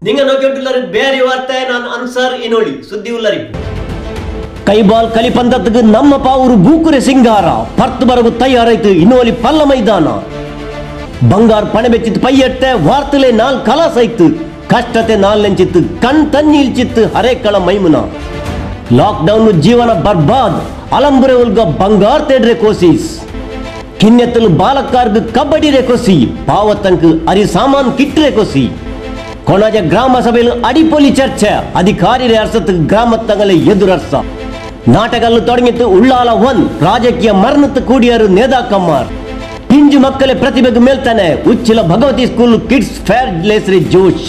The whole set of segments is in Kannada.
നിങ്ങൾ നോക്കിയിട്ടുള്ളൊരു ಬೇರೆ ವಾರ್ತೆ ನಾನು ಅನ್ಸರ್ ಇನೋಳಿ ಸುದ್ದಿ ಉಲ್ಲರಿಪು ಕೈಬಾಲ್ ಕಲಿಪಂದತ್ಗೆ ನಮ್ಮ ಪಾವರು ಬೂಕುರೆ ಸಿಂಗಾರ ಪರ್ತ್ ಬರಗು ತಯಾರಾಯ್ತು ಇನ್ನೋಲಿ ಪಲ್ಲ ಮೈದಾನ ಬಂಗಾರ ಪಣೆ ಬೆಚ್ಚಿತ್ತು ಪೈಯಟ್ಟೆ ವಾರ್ತಲೆ ನಾಲ್ ಕಲಾಸ ಇತ್ತು ಕಷ್ಟತೆ ನಾಲ್ ನೆಂಚಿತ್ತು ಕಣ್ ತನ್ನಿ ಇಲ್ಚಿತ್ತು ಹರೇಕಳ ಮೈಮುನ ಲಾಕ್ಡೌನ್ ಜೀವನ ಬರ್ಬಾದ್ ಅಲಂಬುರೆ ಉಲ್ಗ ಬಂಗಾರ ತೇಡ್ರೆ ಕೋಸಿಸ್ ಕಿನ್ನೆತ್ತಲು ಬಾಲಕಾರ್ಗ್ ಕಬಡ್ಡಿ ರೆಕೊಸಿ ಪಾವತ್ತಂಕ್ ಅರಿ ಸಾಮಾನ್ ಕಿಟ್ರೆ ಕೊಸಿ ಕೊಣಜ ಗ್ರಾಮ ಸಭೆಯಲ್ಲಿ ಅಡಿಪೊಲಿ ಚರ್ಚೆ ಅಧಿಕಾರಿ ಅರ್ಸತ್ ಗ್ರಾಮ ತಗಲೆ ಎದುರರ್ಸ ನಾಟಕಲ್ಲು ತೊಡಗಿತ್ತು ಉಳ್ಳಾಲ ಒನ್ ರಾಜಕೀಯ ಮರಣತ್ ಕೂಡಿಯರು ನೇದಾಕಮ್ಮಾರ್ ಪಿಂಜು ಮಕ್ಕಳೇ ಪ್ರತಿಭೆಗೆ ಮೇಲ್ತಾನೆ Uchila Bhagavathi school kids fair ಲೇಸ್ರಿ ಜೋಶ್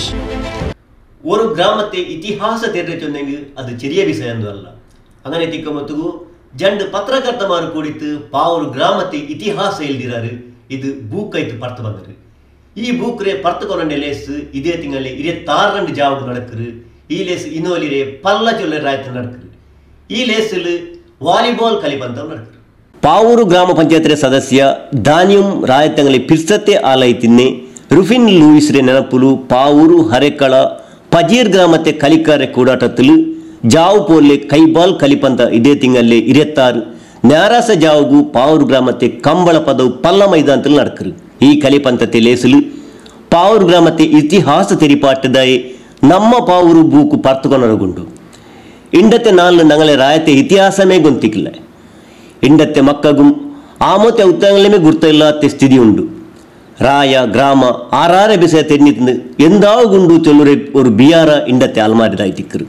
ഒരു ഗ്രാമത്തെ ഇതിഹാസ തിരഞ്ഞെടുത്തെങ്കിൽ അത് ചെറിയ വിഷയമൊന്നുമല്ല അങ്ങനെ തിക്കുമ്പത്തുകു രണ്ട് പത്രകർത്തമാർ കൂടിത്ത് പാവൊരു ഗ്രാമത്തെ ഇതിഹാಸ ಎಲ್ದಿರಾರು ಇದು ಬೂಕ್ ಐತು ಪರ್ತು ಬಂದರು ಈ ಬೂಕ್ರೆ ಪರ್ತುಕೊಂಡ ಲೇಸ್ ಇದೇ ತಿಂಗಳಲ್ಲಿ ಇರತ್ತಾರರಂಡು ಜಾವಗು நடக்குது ಈ ಲೇಸ್ ಇನ್ನೋಲಿರೆ ಪಲ್ಲ ಚೊಲ್ಲರ ಆಯ್ತು நடக்குது ಈ ಲೇಸಲ್ ವಾಲಿಬಾಲ್ ಕಲಿಪಂತ நடக்குது ಪಾವೂರು ಗ್ರಾಮ ಪಂಚಾಯತ್ ಸದಸ್ಯ ಧಾನ್ಯಂ ರಾಯತಂಗಲಿ ಪಿರ್ಸತ್ತೆ ಆಲೈತಿನ್ನೆ ರುಫಿನ್ ಲೂಯಿಸ್ರೆ ನೆನಪುಲು ಪಾವೂರು ಹರೆಕಳ ಪಜೀರ್ ಗ್ರಾಮത്തെ ಕಲಿಕಾರೆ ಕೂಡಾಟತ್ತಲು ಜಾವು ಪೋಲೆ ಕೈಬಾಲ್ ಕಲಿಪಂತ ಇದೇ ತಿಂಗಳಲ್ಲಿ ಇರತ್ತಾರು ನ್ಯಾರಾಸ ಜಾವುಗು ಪಾವೂರು ಗ್ರಾಮത്തെ ಕಂಬಳ ಪದವು ಪಲ್ಲ ಮೈದಾನದಲ್ಲಿ ನಡಕರು ಈ ಕಲಿಪಂತತೆ ಲೇಸಲು ಪಾವೂರು ಗ್ರಾಮത്തെ ಇತಿಹಾಸ ತೆರಿಪಾಟದಾಯೆ ನಮ್ಮ ಪಾವೂರು ಬೂಕು ಪರ್ತುಕೊನರಗುಂಡು ಇಂಡತೆ ನಾಲ್ಲು ನಂಗಲೆ ರಾಯತೆ ಇತಿಹಾಸಮೇ ಗೊಂತಿಕ್ಕಿಲ್ಲ ಇಂಡತ್ತೆ ಮಕ್ಕಗುಂ ಆಮೋತೆ ಉತ್ತಂಗಲೇಮೇ ಗುರ್ತಯಿല്ലാത്ത സ്ഥിതി ಉಂಡು ರಾಯ ಗ್ರಾಮ ಆರಾರೆ ಬಿಸೆ ತೆನ್ನಿತ್ತು ಎಂದಾಗುಂಡು ಚೊಲ್ಲುರೆ ഒരു ಬಿಯಾರ ಇಂಡತ್ತೆ ಆಲ್ಮಾರಿದಾಯ್ತಿಕ್ಕರು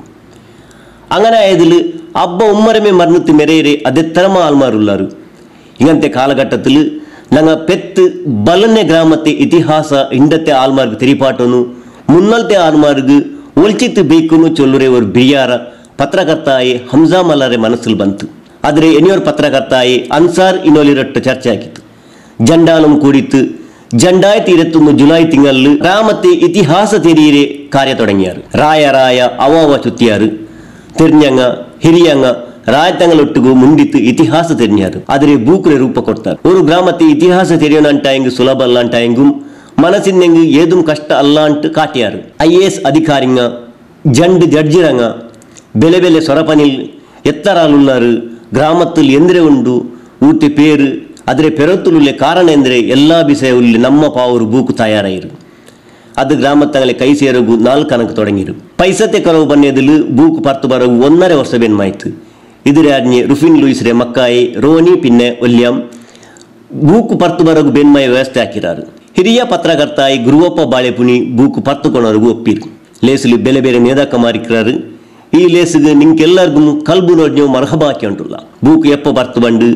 അങ്ങനെ ആയതിൽ അബ്ബ ഉമ്മരമേ മരണത്ത് മെരേരെ അതെത്തരമ ആൾമാരുള്ളാರು ഇങ്ങനത്തെ കാലഘട്ടത്തിൽ ഞങ്ങൾ പെത്ത് ബലന്നെ ഗ്രാമത്തെ ഇതിഹാಸ ಇಂಡತ್ತೆ ಆಲ್ಮಾರ್ಗ್ ತೆರಿಪಾಟನು ಮುನ್ನಲ್ತೆ ಆಲ್ಮಾರ್ಗ್ ಒಲ್ಚಿತ್ತು ಬೇಕುನು ಚೊಲ್ಲುರೆ ഒരു ಬಿಯಾರ ಪತ್ರಕರ್ತಾಯಿ ಹಂಸಾ ಮಲ್ಲರೆ ಮನಸ್ಸಿಲ್ ಬಂತು ಆದರೆ ಎನಿಯೋರ್ ಪತ್ರಕರ್ತಾಯಿ ಅನ್ಸಾರ್ ಇನೋಲಿರಟ್ಟು ಚರ್ಚೆ ಆಗಿತ್ತು ಜಂಡಾಲಂ ಕೂಡಿತ್ತು ജണ്ടായിരത്തി ഇരുപത്തൊന്ന് ജൂലൈ തിങ്കളിൽ ഗ്രാമത്തെ ഇതിഹാസ തെരിയരെ ಕಾರ್ಯ തുടങ്ങിയാറ് ರಾಯ ರಾಯ ಅವಾವ ಚುತ್ತಿಯಾರು ತಿರ್ഞ്ഞಂಗ ಹಿರಿಯಂಗ ರಾಯತಂಗಲೊಟ್ಟಿಗೂ ಮುಂದಿತ್ತು ಇತಿಹಾಸ ತೆರಿഞ്ഞಾರು ಆದರೆ ಬೂಕುರೆ ರೂಪ ಕೊಡ್ತಾರೆ ഒരു ಗ್ರಾಮത്തെ ಇತಿಹಾಸ ತೆರೆಯೋಣಂಟಾಯಂಗ್ ಸುಲಭ ಅಲ್ಲಾಂಟಾಯಂಗುം മനസ്സിനെങ്ക് ഏതും കഷ്ട അല്ലാണ്ട് കാട്ടിയാറ് ഐ എ എസ് അധികാരിങ്ങ ജണ്ട് ജഡ്ജിറങ്ങ ಬೆಲೆ ಬೆಲೆ ಸೊರಪನಿಲ್ ಎತ್ತರಾಲುಲ್ಲಾರು ಗ್ರಾಮത്തിൽ ಎಂದ್ರೆ ಉಂಡು ಊತೆ ಪೇರು ಆದರೆ ಪೆರತ್ತುಲುಲ್ಲೆ ಕಾರಣ ಎಂದರೆ ಎಲ್ಲಾ ವಿಷಯ ಉಲ್ಲಿ ನಮ್ಮ ಪಾವರು ಬೂಕು ತಯಾರಾಯಿರು ಅದು ಗ್ರಾಮತ್ತಂಗಲೆ ಕೈ ಸೇರಗು ನಾಲ್ಕು ಕನಕ ತೊಡಗಿರು ಪೈಸತೆ ಕರವು ಬನ್ನೆದಲು ಬೂಕು ಪರ್ತು ಬರಗು ಒಂದரை ವರ್ಷ ಬೆನ್ಮಾಯ್ತು ഇതിരെ അറിഞ്ഞ് റുഫിൻ ലൂയിസിരെ മക്കായി റോനി പിന്നെ ഒല്യം ಬೂಕು ಪರ್ತು ಬರಗು ಬೆನ್ಮಯ ವ್ಯವಸ್ಥೆ ಹಾಕಿರಾರು ಹಿರಿಯ ಪತ್ರಕರ್ತಾಯಿ ಗುರುವಪ್ಪ ಬಾಳೆಪುನಿ ಬೂಕು ಪರ್ತುಕೊನವರೆಗೂ ಒಪ್ಪಿರು ಲೇಸಲು ಬೇರೆ ಬೇರೆ ನೇದಾಕ ಮಾರಿಕ್ರಾರು ಈ ಲೇಸಿಗೆ ನಿಂಕೆಲ್ಲರಿಗೂ ಕಲ್ಬು ನೋಡ್ನೀವು ಮರಹಬಾಕಿ ಉಂಟುಲ್ಲ ಬೂಕು ಎಪ್ಪ ಬರ್ತು ಬಂಡು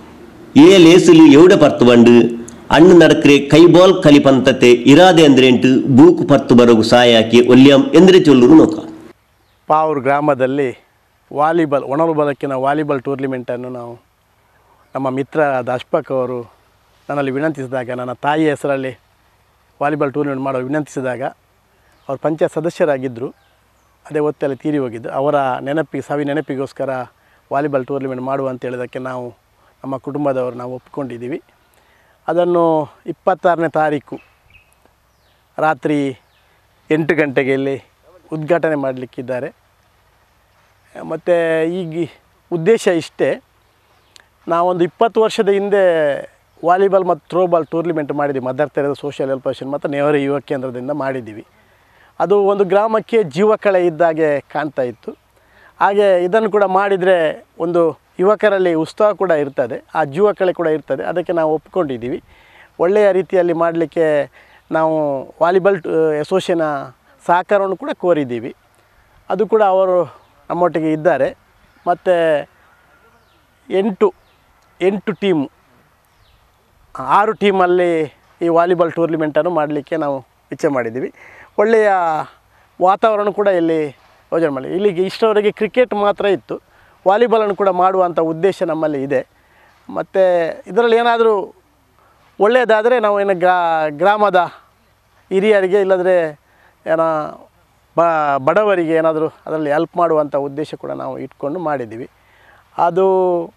ಏ ಲೇಸಲು ಎವಡ ಬರ್ತು ಬಂಡು ಅಣ್ಣು ನಡಕ್ರೆ ಕೈಬಾಲ್ ಕಲಿಪಂತತೆ ಇರಾದೆ ಅಂದ್ರೆ ಎಂಟು ಬೂಕು ಪರ್ತು ಬರಗು ಸಹಾಯ ಹಾಕಿ ಒಲ್ಯಂ ಎಂದ್ರೆ ಚೊಲ್ಲುರು ನೋಕ ಪಾವೂರು ಗ್ರಾಮದಲ್ಲಿ ವಾಲಿಬಾಲ್ ಒಣಲು ಬದುಕಿನ ವಾಲಿಬಾಲ್ ಟೂರ್ನಿಮೆಂಟನ್ನು ನಾವು ನಮ್ಮ ಮಿತ್ರರಾದ ಅಶ್ಫಾಕ್ ಅವರು ನನ್ನಲ್ಲಿ ವಿನಂತಿಸಿದಾಗ ನನ್ನ ತಾಯಿಯ ಹೆಸರಲ್ಲಿ ವಾಲಿಬಾಲ್ ಟೂರ್ನಿಮೆಂಟ್ ಮಾಡಲು ವಿನಂತಿಸಿದಾಗ ಅವರು ಪಂಚಾಯತ್ ಸದಸ್ಯರಾಗಿದ್ದರು ಅದೇ ಹೊತ್ತಲ್ಲಿ ತೀರಿ ಹೋಗಿದ್ದು ಅವರ ನೆನಪಿಗೆ ಸವಿ ನೆನಪಿಗೋಸ್ಕರ ವಾಲಿಬಾಲ್ ಟೂರ್ನಿಮೆಂಟ್ ಮಾಡುವ ಅಂತ ಹೇಳಿದ್ದಕ್ಕೆ ನಾವು ನಮ್ಮ ಕುಟುಂಬದವರು ನಾವು ಒಪ್ಪಿಕೊಂಡಿದ್ದೀವಿ ಅದನ್ನು ಇಪ್ಪತ್ತಾರನೇ ತಾರೀಕು ರಾತ್ರಿ ಎಂಟು ಗಂಟೆಗೆ ಇಲ್ಲಿ ಉದ್ಘಾಟನೆ ಮಾಡಲಿಕ್ಕಿದ್ದಾರೆ ಮತ್ತು ಈಗ ಉದ್ದೇಶ ಇಷ್ಟೇ ನಾವೊಂದು ಇಪ್ಪತ್ತು ವರ್ಷದ ಹಿಂದೆ ವಾಲಿಬಾಲ್ ಮತ್ತು ಥ್ರೋಬಾಲ್ ಟೂರ್ನಿಮೆಂಟ್ ಮಾಡಿದ್ದೀವಿ ಮದರ್ ತೆರೆದ ಸೋಷಿಯಲ್ ವೆಲ್ಫೇಷನ್ ಮತ್ತು ನೆಹರು ಯುವ ಕೇಂದ್ರದಿಂದ ಮಾಡಿದ್ದೀವಿ ಅದು ಒಂದು ಗ್ರಾಮಕ್ಕೆ ಜೀವಕಳೆ ಇದ್ದಾಗೆ ಕಾಣ್ತಾ ಇತ್ತು ಹಾಗೆ ಇದನ್ನು ಕೂಡ ಮಾಡಿದರೆ ಒಂದು ಯುವಕರಲ್ಲಿ ಉತ್ಸಾಹ ಕೂಡ ಇರ್ತದೆ ಆ ಜೀವಕಳೆ ಕೂಡ ಇರ್ತದೆ ಅದಕ್ಕೆ ನಾವು ಒಪ್ಕೊಂಡಿದ್ದೀವಿ ಒಳ್ಳೆಯ ರೀತಿಯಲ್ಲಿ ಮಾಡಲಿಕ್ಕೆ ನಾವು ವಾಲಿಬಾಲ್ ಅಸೋಸಿಯೇಷನ ಸಹಕಾರವನ್ನು ಕೂಡ ಕೋರಿದ್ದೀವಿ ಅದು ಕೂಡ ಅವರು ನಮ್ಮೊಟ್ಟಿಗೆ ಇದ್ದಾರೆ ಮತ್ತು ಎಂಟು ಎಂಟು ಟೀಮು ಆರು ಟೀಮಲ್ಲಿ ಈ ವಾಲಿಬಾಲ್ ಟೂರ್ನಿಮೆಂಟನ್ನು ಮಾಡಲಿಕ್ಕೆ ನಾವು ಇಚ್ಛೆ ಮಾಡಿದ್ದೀವಿ ಒಳ್ಳೆಯ ವಾತಾವರಣ ಕೂಡ ಇಲ್ಲಿ ಯೋಜನೆ ಮಾಡಿ ಇಲ್ಲಿಗೆ ಇಷ್ಟರವರೆಗೆ ಕ್ರಿಕೆಟ್ ಮಾತ್ರ ಇತ್ತು ವಾಲಿಬಾಲನ್ನು ಕೂಡ ಮಾಡುವಂಥ ಉದ್ದೇಶ ನಮ್ಮಲ್ಲಿ ಇದೆ ಮತ್ತು ಇದರಲ್ಲಿ ಏನಾದರೂ ಒಳ್ಳೆಯದಾದರೆ ನಾವು ಏನು ಗ್ರಾ ಗ್ರಾಮದ ಹಿರಿಯರಿಗೆ ಇಲ್ಲದ್ರೆ ಏನೋ ಬ ಬಡವರಿಗೆ ಏನಾದರೂ ಅದರಲ್ಲಿ ಹೆಲ್ಪ್ ಮಾಡುವಂಥ ಉದ್ದೇಶ ಕೂಡ ನಾವು ಇಟ್ಕೊಂಡು ಮಾಡಿದ್ದೀವಿ ಅದು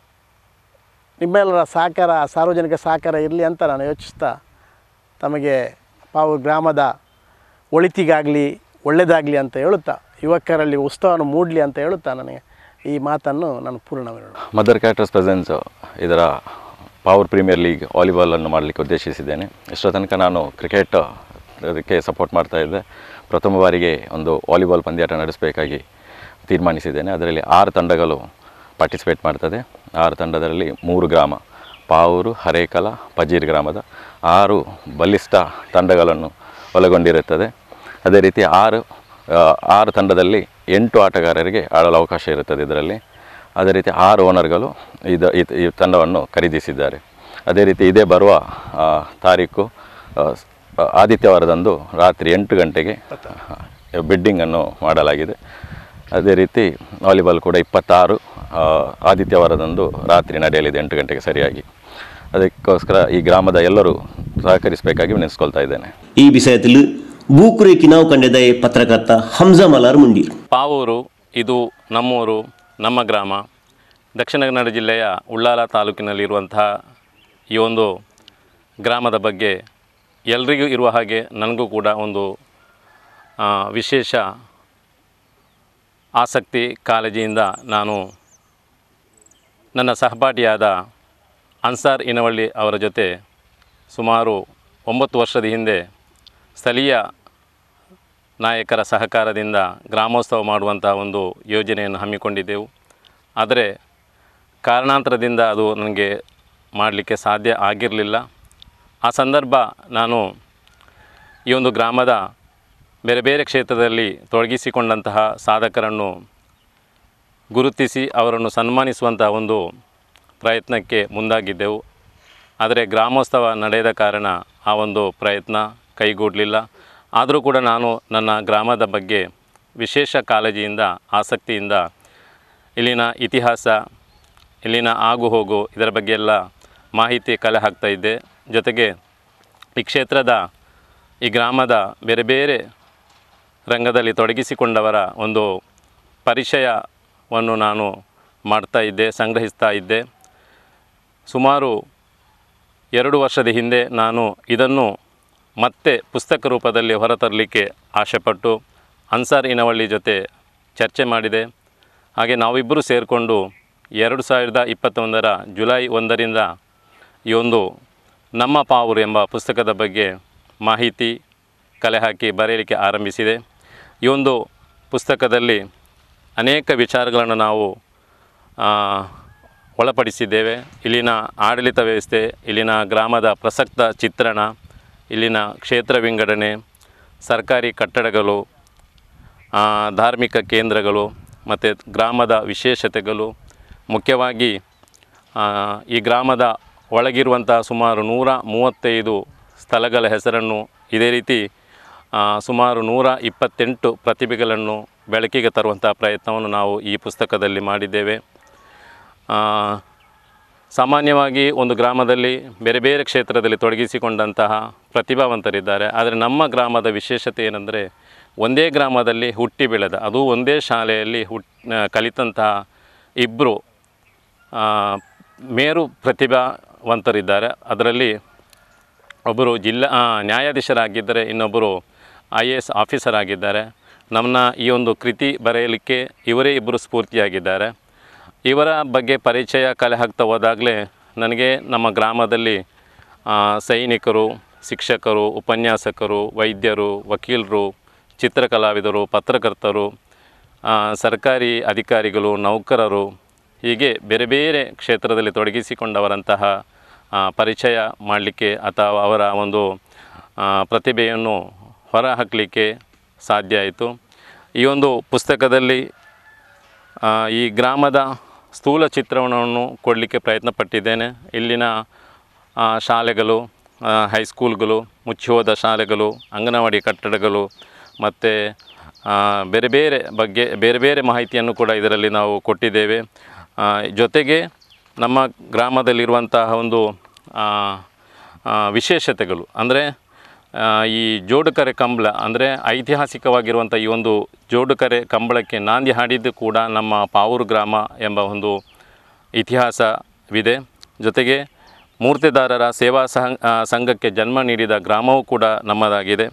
ನಿಮ್ಮೆಲ್ಲರ ಸಹಕಾರ ಸಾರ್ವಜನಿಕ ಸಹಕಾರ ಇರಲಿ ಅಂತ ನಾನು ಯೋಚಿಸ್ತಾ ತಮಗೆ ಪಾವು ಗ್ರಾಮದ ಒಳಿತಿಗಾಗಲಿ ಒಳ್ಳೆಯದಾಗಲಿ ಅಂತ ಹೇಳುತ್ತಾ ಯುವಕರಲ್ಲಿ ಉತ್ಸಾಹವನ್ನು ಮೂಡಲಿ ಅಂತ ಹೇಳುತ್ತಾ ನನಗೆ ಈ ಮಾತನ್ನು ನಾನು ಪೂರ್ಣ ಮಾಡೋಣ ಮದರ್ ಕ್ಯಾಟರ್ಸ್ ಪ್ರೆಸೆನ್ಸ್ ಇದರ ಪವರ್ ಪ್ರೀಮಿಯರ್ ಲೀಗ್ ವಾಲಿಬಾಲನ್ನು ಮಾಡಲಿಕ್ಕೆ ಉದ್ದೇಶಿಸಿದ್ದೇನೆ ಇಷ್ಟರ ತನಕ ನಾನು ಕ್ರಿಕೆಟ್ ಅದಕ್ಕೆ ಸಪೋರ್ಟ್ ಮಾಡ್ತಾ ಇದ್ದೆ ಪ್ರಥಮ ಬಾರಿಗೆ ಒಂದು ವಾಲಿಬಾಲ್ ಪಂದ್ಯಾಟ ನಡೆಸಬೇಕಾಗಿ ತೀರ್ಮಾನಿಸಿದ್ದೇನೆ ಅದರಲ್ಲಿ ಆರು ತಂಡಗಳು ಪಾರ್ಟಿಸಿಪೇಟ್ ಮಾಡ್ತದೆ ಆರು ತಂಡದಲ್ಲಿ ಮೂರು ಗ್ರಾಮ ಪಾವೂರು ಹರೇಕಲ ಪಜೀರ್ ಗ್ರಾಮದ ಆರು ಬಲಿಷ್ಠ ತಂಡಗಳನ್ನು ಒಳಗೊಂಡಿರುತ್ತದೆ ಅದೇ ರೀತಿ ಆರು ಆ, ಆರು ತಂಡದಲ್ಲಿ ಎಂಟು ಆಟಗಾರರಿಗೆ ಆಡಲು ಅವಕಾಶ ಇರುತ್ತದೆ ಇದರಲ್ಲಿ ಅದೇ ರೀತಿ ಆರು ಓನರ್ಗಳು ಇದು ಈ- ಈ ತಂಡವನ್ನು ಖರೀದಿಸಿದ್ದಾರೆ ಅದೇ ರೀತಿ ಇದೇ ಬರುವ ಆ, ತಾರೀಕು ಆ, ಸ್- ಆ, ಆದಿತ್ಯವಾರದಂದು ರಾತ್ರಿ ಎಂಟು ಗಂಟೆಗೆ ಬಿಡ್ಡಿಂಗನ್ನು ಮಾಡಲಾಗಿದೆ ಅದೇ ರೀತಿ ವಾಲಿಬಾಲ್ ಕೂಡ ಇಪ್ಪತ್ತಾರು ಆ, ಆದಿತ್ಯವಾರದಂದು ರಾತ್ರಿ ನಡೆಯಲಿದೆ ಎಂಟು ಗಂಟೆಗೆ ಸರಿಯಾಗಿ ಅದಕ್ಕೋಸ್ಕರ ಈ ಗ್ರಾಮದ ಎಲ್ಲರೂ ಸಹಕರಿಸಬೇಕಾಗಿ ವಿನಿಸ್ಕೊಳ್ತಾ ಇದ್ದೇನೆ ಈ ವಿಷಯದಲ್ಲಿ ಬೂಕುರೇಕಿ ನಾವು ಕಂಡಿದ್ದ ಪತ್ರಕರ್ತ ಹಂಜಾ ಮಲಾರ್ ಮುಂಡೀರ್ ಪಾವೂರು ಇದು ನಮ್ಮೂರು ನಮ್ಮ ಗ್ರಾಮ ದಕ್ಷಿಣ ಕನ್ನಡ ಜಿಲ್ಲೆಯ ಉಳ್ಳಾಲ ತಾಲೂಕಿನಲ್ಲಿರುವಂತಹ ಈ ಒಂದು ಗ್ರಾಮದ ಬಗ್ಗೆ ಎಲ್ರಿಗೂ ಇರುವ ಹಾಗೆ ನನಗೂ ಕೂಡ ಒಂದು ಆ, ವಿಶೇಷ ಆಸಕ್ತಿ ಕಾಳಜಿಯಿಂದ ನಾನು ನನ್ನ ಸಹಪಾಠಿಯಾದ ಅನ್ಸಾರ್ ಇನವಳ್ಳಿ ಅವರ ಜೊತೆ ಸುಮಾರು ಒಂಬತ್ತು ವರ್ಷದ ಹಿಂದೆ ಸ್ಥಳೀಯ ನಾಯಕರ ಸಹಕಾರದಿಂದ ಗ್ರಾಮೋತ್ಸವ ಮಾಡುವಂತಹ ಒಂದು ಯೋಜನೆಯನ್ನು ಹಮ್ಮಿಕೊಂಡಿದ್ದೆವು ಆದರೆ ಕಾರಣಾಂತರದಿಂದ ಅದು ನನಗೆ ಮಾಡಲಿಕ್ಕೆ ಸಾಧ್ಯ ಆಗಿರಲಿಲ್ಲ ಆ ಸಂದರ್ಭ ನಾನು ಈ ಒಂದು ಗ್ರಾಮದ ಬೇರೆ ಬೇರೆ ಕ್ಷೇತ್ರದಲ್ಲಿ ತೊಡಗಿಸಿಕೊಂಡಂತಹ ಸಾಧಕರನ್ನು ಗುರುತಿಸಿ ಅವರನ್ನು ಸನ್ಮಾನಿಸುವಂತಹ ಒಂದು ಪ್ರಯತ್ನಕ್ಕೆ ಮುಂದಾಗಿದ್ದೆವು ಆದರೆ ಗ್ರಾಮೋತ್ಸವ ನಡೆಯದ ಕಾರಣ ಆ ಒಂದು ಪ್ರಯತ್ನ ಕೈಗೂಡಲಿಲ್ಲ ಆದರೂ ಕೂಡ ನಾನು ನನ್ನ ಗ್ರಾಮದ ಬಗ್ಗೆ ವಿಶೇಷ ಕಾಳಜಿಯಿಂದ ಆಸಕ್ತಿಯಿಂದ ಇಲ್ಲಿನ ಇತಿಹಾಸ ಇಲ್ಲಿನ ಆಗು ಹೋಗು ಇದರ ಬಗ್ಗೆ ಎಲ್ಲ ಮಾಹಿತಿ ಕಲೆ ಹಾಕ್ತಾ ಇದ್ದೆ ಜೊತೆಗೆ ಈ ಕ್ಷೇತ್ರದ ಈ ಗ್ರಾಮದ ಬೇರೆ ಬೇರೆ ರಂಗದಲ್ಲಿ ತೊಡಗಿಸಿಕೊಂಡವರ ಒಂದು ಪರಿಚಯವನ್ನು ನಾನು ಮಾಡ್ತಾ ಇದ್ದೆ ಸಂಗ್ರಹಿಸ್ತಾ ಇದ್ದೆ ಸುಮಾರು ಎರಡು ವರ್ಷದ ಹಿಂದೆ ನಾನು ಇದನ್ನು ಮತ್ತೆ ಪುಸ್ತಕ ರೂಪದಲ್ಲಿ ಹೊರತರಲಿಕ್ಕೆ ಆಶೆಪಟ್ಟು ಅನ್ಸಾರ್ ಇನವಳ್ಳಿ ಜೊತೆ ಚರ್ಚೆ ಮಾಡಿದೆ ಹಾಗೆ ನಾವಿಬ್ಬರು ಸೇರಿಕೊಂಡು ಎರಡು ಸಾವಿರದ ಇಪ್ಪತ್ತೊಂದರ ಜುಲೈ ಒಂದರಿಂದ ಈ ಒಂದು ನಮ್ಮ ಪಾವುರು ಎಂಬ ಪುಸ್ತಕದ ಬಗ್ಗೆ ಮಾಹಿತಿ ಕಲೆ ಹಾಕಿ ಬರೆಯಲಿಕ್ಕೆ ಆರಂಭಿಸಿದೆ ಈ ಒಂದು ಪುಸ್ತಕದಲ್ಲಿ ಅನೇಕ ವಿಚಾರಗಳನ್ನು ನಾವು ಆ, ಒಳಪಡಿಸಿದ್ದೇವೆ ಇಲ್ಲಿನ ಆಡಳಿತ ವ್ಯವಸ್ಥೆ ಇಲ್ಲಿನ ಗ್ರಾಮದ ಪ್ರಸಕ್ತ ಚಿತ್ರಣ ಇಲ್ಲಿನ ಕ್ಷೇತ್ರ ವಿಂಗಡಣೆ ಸರ್ಕಾರಿ ಕಟ್ಟಡಗಳು ಆ, ಧಾರ್ಮಿಕ ಕೇಂದ್ರಗಳು ಮತ್ತು ಗ್ರಾಮದ ವಿಶೇಷತೆಗಳು ಮುಖ್ಯವಾಗಿ ಆ, ಈ ಗ್ರಾಮದ ಒಳಗಿರುವಂತಹ ಸುಮಾರು ನೂರ ಮೂವತ್ತೈದು ಸ್ಥಳಗಳ ಹೆಸರನ್ನು ಇದೇ ರೀತಿ ಆ, ಸುಮಾರು ನೂರ ಇಪ್ಪತ್ತೆಂಟು ಪ್ರತಿಭೆಗಳನ್ನು ಬೆಳಕಿಗೆ ತರುವಂಥ ಪ್ರಯತ್ನವನ್ನು ನಾವು ಈ ಪುಸ್ತಕದಲ್ಲಿ ಮಾಡಿದ್ದೇವೆ ಆ, ಸಾಮಾನ್ಯವಾಗಿ ಒಂದು ಗ್ರಾಮದಲ್ಲಿ ಬೇರೆ ಬೇರೆ ಕ್ಷೇತ್ರದಲ್ಲಿ ತೊಡಗಿಸಿಕೊಂಡಂತಹ ಪ್ರತಿಭಾವಂತರಿದ್ದಾರೆ ಆದರೆ ನಮ್ಮ ಗ್ರಾಮದ ವಿಶೇಷತೆ ಏನಂದರೆ ಒಂದೇ ಗ್ರಾಮದಲ್ಲಿ ಹುಟ್ಟಿ ಬೆಳೆದ ಅದು ಒಂದೇ ಶಾಲೆಯಲ್ಲಿ ಹುಟ್ ಆ, ಕಲಿತಂತಹ ಇಬ್ಬರು ಮೇರು ಪ್ರತಿಭಾವಂತರಿದ್ದಾರೆ ಅದರಲ್ಲಿ ಒಬ್ಬರು ಜಿಲ್ಲಾ ಆ, ನ್ಯಾಯಾಧೀಶರಾಗಿದ್ದರೆ ಇನ್ನೊಬ್ಬರು ಐ ಎ ಎಸ್ ಆಫೀಸರ್ ಆಗಿದ್ದಾರೆ ನಮ್ಮನ್ನ ಈ ಒಂದು ಕೃತಿ ಬರೆಯಲಿಕ್ಕೆ ಇವರೇ ಇಬ್ಬರು ಸ್ಫೂರ್ತಿಯಾಗಿದ್ದಾರೆ ಇವರ ಬಗ್ಗೆ ಪರಿಚಯ ಕಲೆ ಹಾಕ್ತಾ ಹೋದಾಗಲೇ ನನಗೆ ನಮ್ಮ ಗ್ರಾಮದಲ್ಲಿ ಆ, ಸೈನಿಕರು ಶಿಕ್ಷಕರು ಉಪನ್ಯಾಸಕರು ವೈದ್ಯರು ವಕೀಲರು ಚಿತ್ರಕಲಾವಿದರು ಪತ್ರಕರ್ತರು ಆ, ಸರ್ಕಾರಿ ಅಧಿಕಾರಿಗಳು ನೌಕರರು ಹೀಗೆ ಬೇರೆ ಬೇರೆ ಕ್ಷೇತ್ರದಲ್ಲಿ ತೊಡಗಿಸಿಕೊಂಡವರಂತಹ ಆ, ಪರಿಚಯ ಮಾಡಲಿಕ್ಕೆ ಅಥವಾ ಅವರ ಒಂದು ಆ, ಪ್ರತಿಭೆಯನ್ನು ಹೊರಹಾಕಲಿಕ್ಕೆ ಸಾಧ್ಯ ಆಯಿತು ಈ ಒಂದು ಪುಸ್ತಕದಲ್ಲಿ ಆ, ಈ ಗ್ರಾಮದ ಸ್ಥೂಲ ಚಿತ್ರಣವನ್ನು ಕೊಡಲಿಕ್ಕೆ ಪ್ರಯತ್ನ ಪಟ್ಟಿದ್ದೇನೆ ಇಲ್ಲಿನ ಆ, ಶಾಲೆಗಳು ಆ, ಹೈಸ್ಕೂಲ್ಗಳು ಮುಚ್ಚಿ ಹೋದ ಶಾಲೆಗಳು ಅಂಗನವಾಡಿ ಕಟ್ಟಡಗಳು ಮತ್ತು ಬೇರೆ ಬೇರೆ ಬಗ್ಗೆ ಬೇರೆ ಬೇರೆ ಮಾಹಿತಿಯನ್ನು ಕೂಡ ಇದರಲ್ಲಿ ನಾವು ಕೊಟ್ಟಿದ್ದೇವೆ ಆ, ಜೊತೆಗೆ ನಮ್ಮ ಗ್ರಾಮದಲ್ಲಿರುವಂತಹ ಒಂದು ಆ, ಆ, ವಿಶೇಷತೆಗಳು ಅಂದರೆ ಆ, ಈ ಜೋಡುಕರೆ ಕಂಬಳ ಅಂದರೆ ಐತಿಹಾಸಿಕವಾಗಿರುವಂಥ ಈ ಒಂದು ಜೋಡುಕರೆ ಕಂಬಳಕ್ಕೆ ನಾಂದಿ ಹಾಡಿದ್ದು ಕೂಡ ನಮ್ಮ ಪಾವೂರು ಗ್ರಾಮ ಎಂಬ ಒಂದು ಇತಿಹಾಸವಿದೆ ಜೊತೆಗೆ ಮೂರ್ತಿದಾರರ ಸೇವಾ ಸಹ ಆ, ಸಂಘಕ್ಕೆ ಜನ್ಮ ನೀಡಿದ ಗ್ರಾಮವೂ ಕೂಡ ನಮ್ಮದಾಗಿದೆ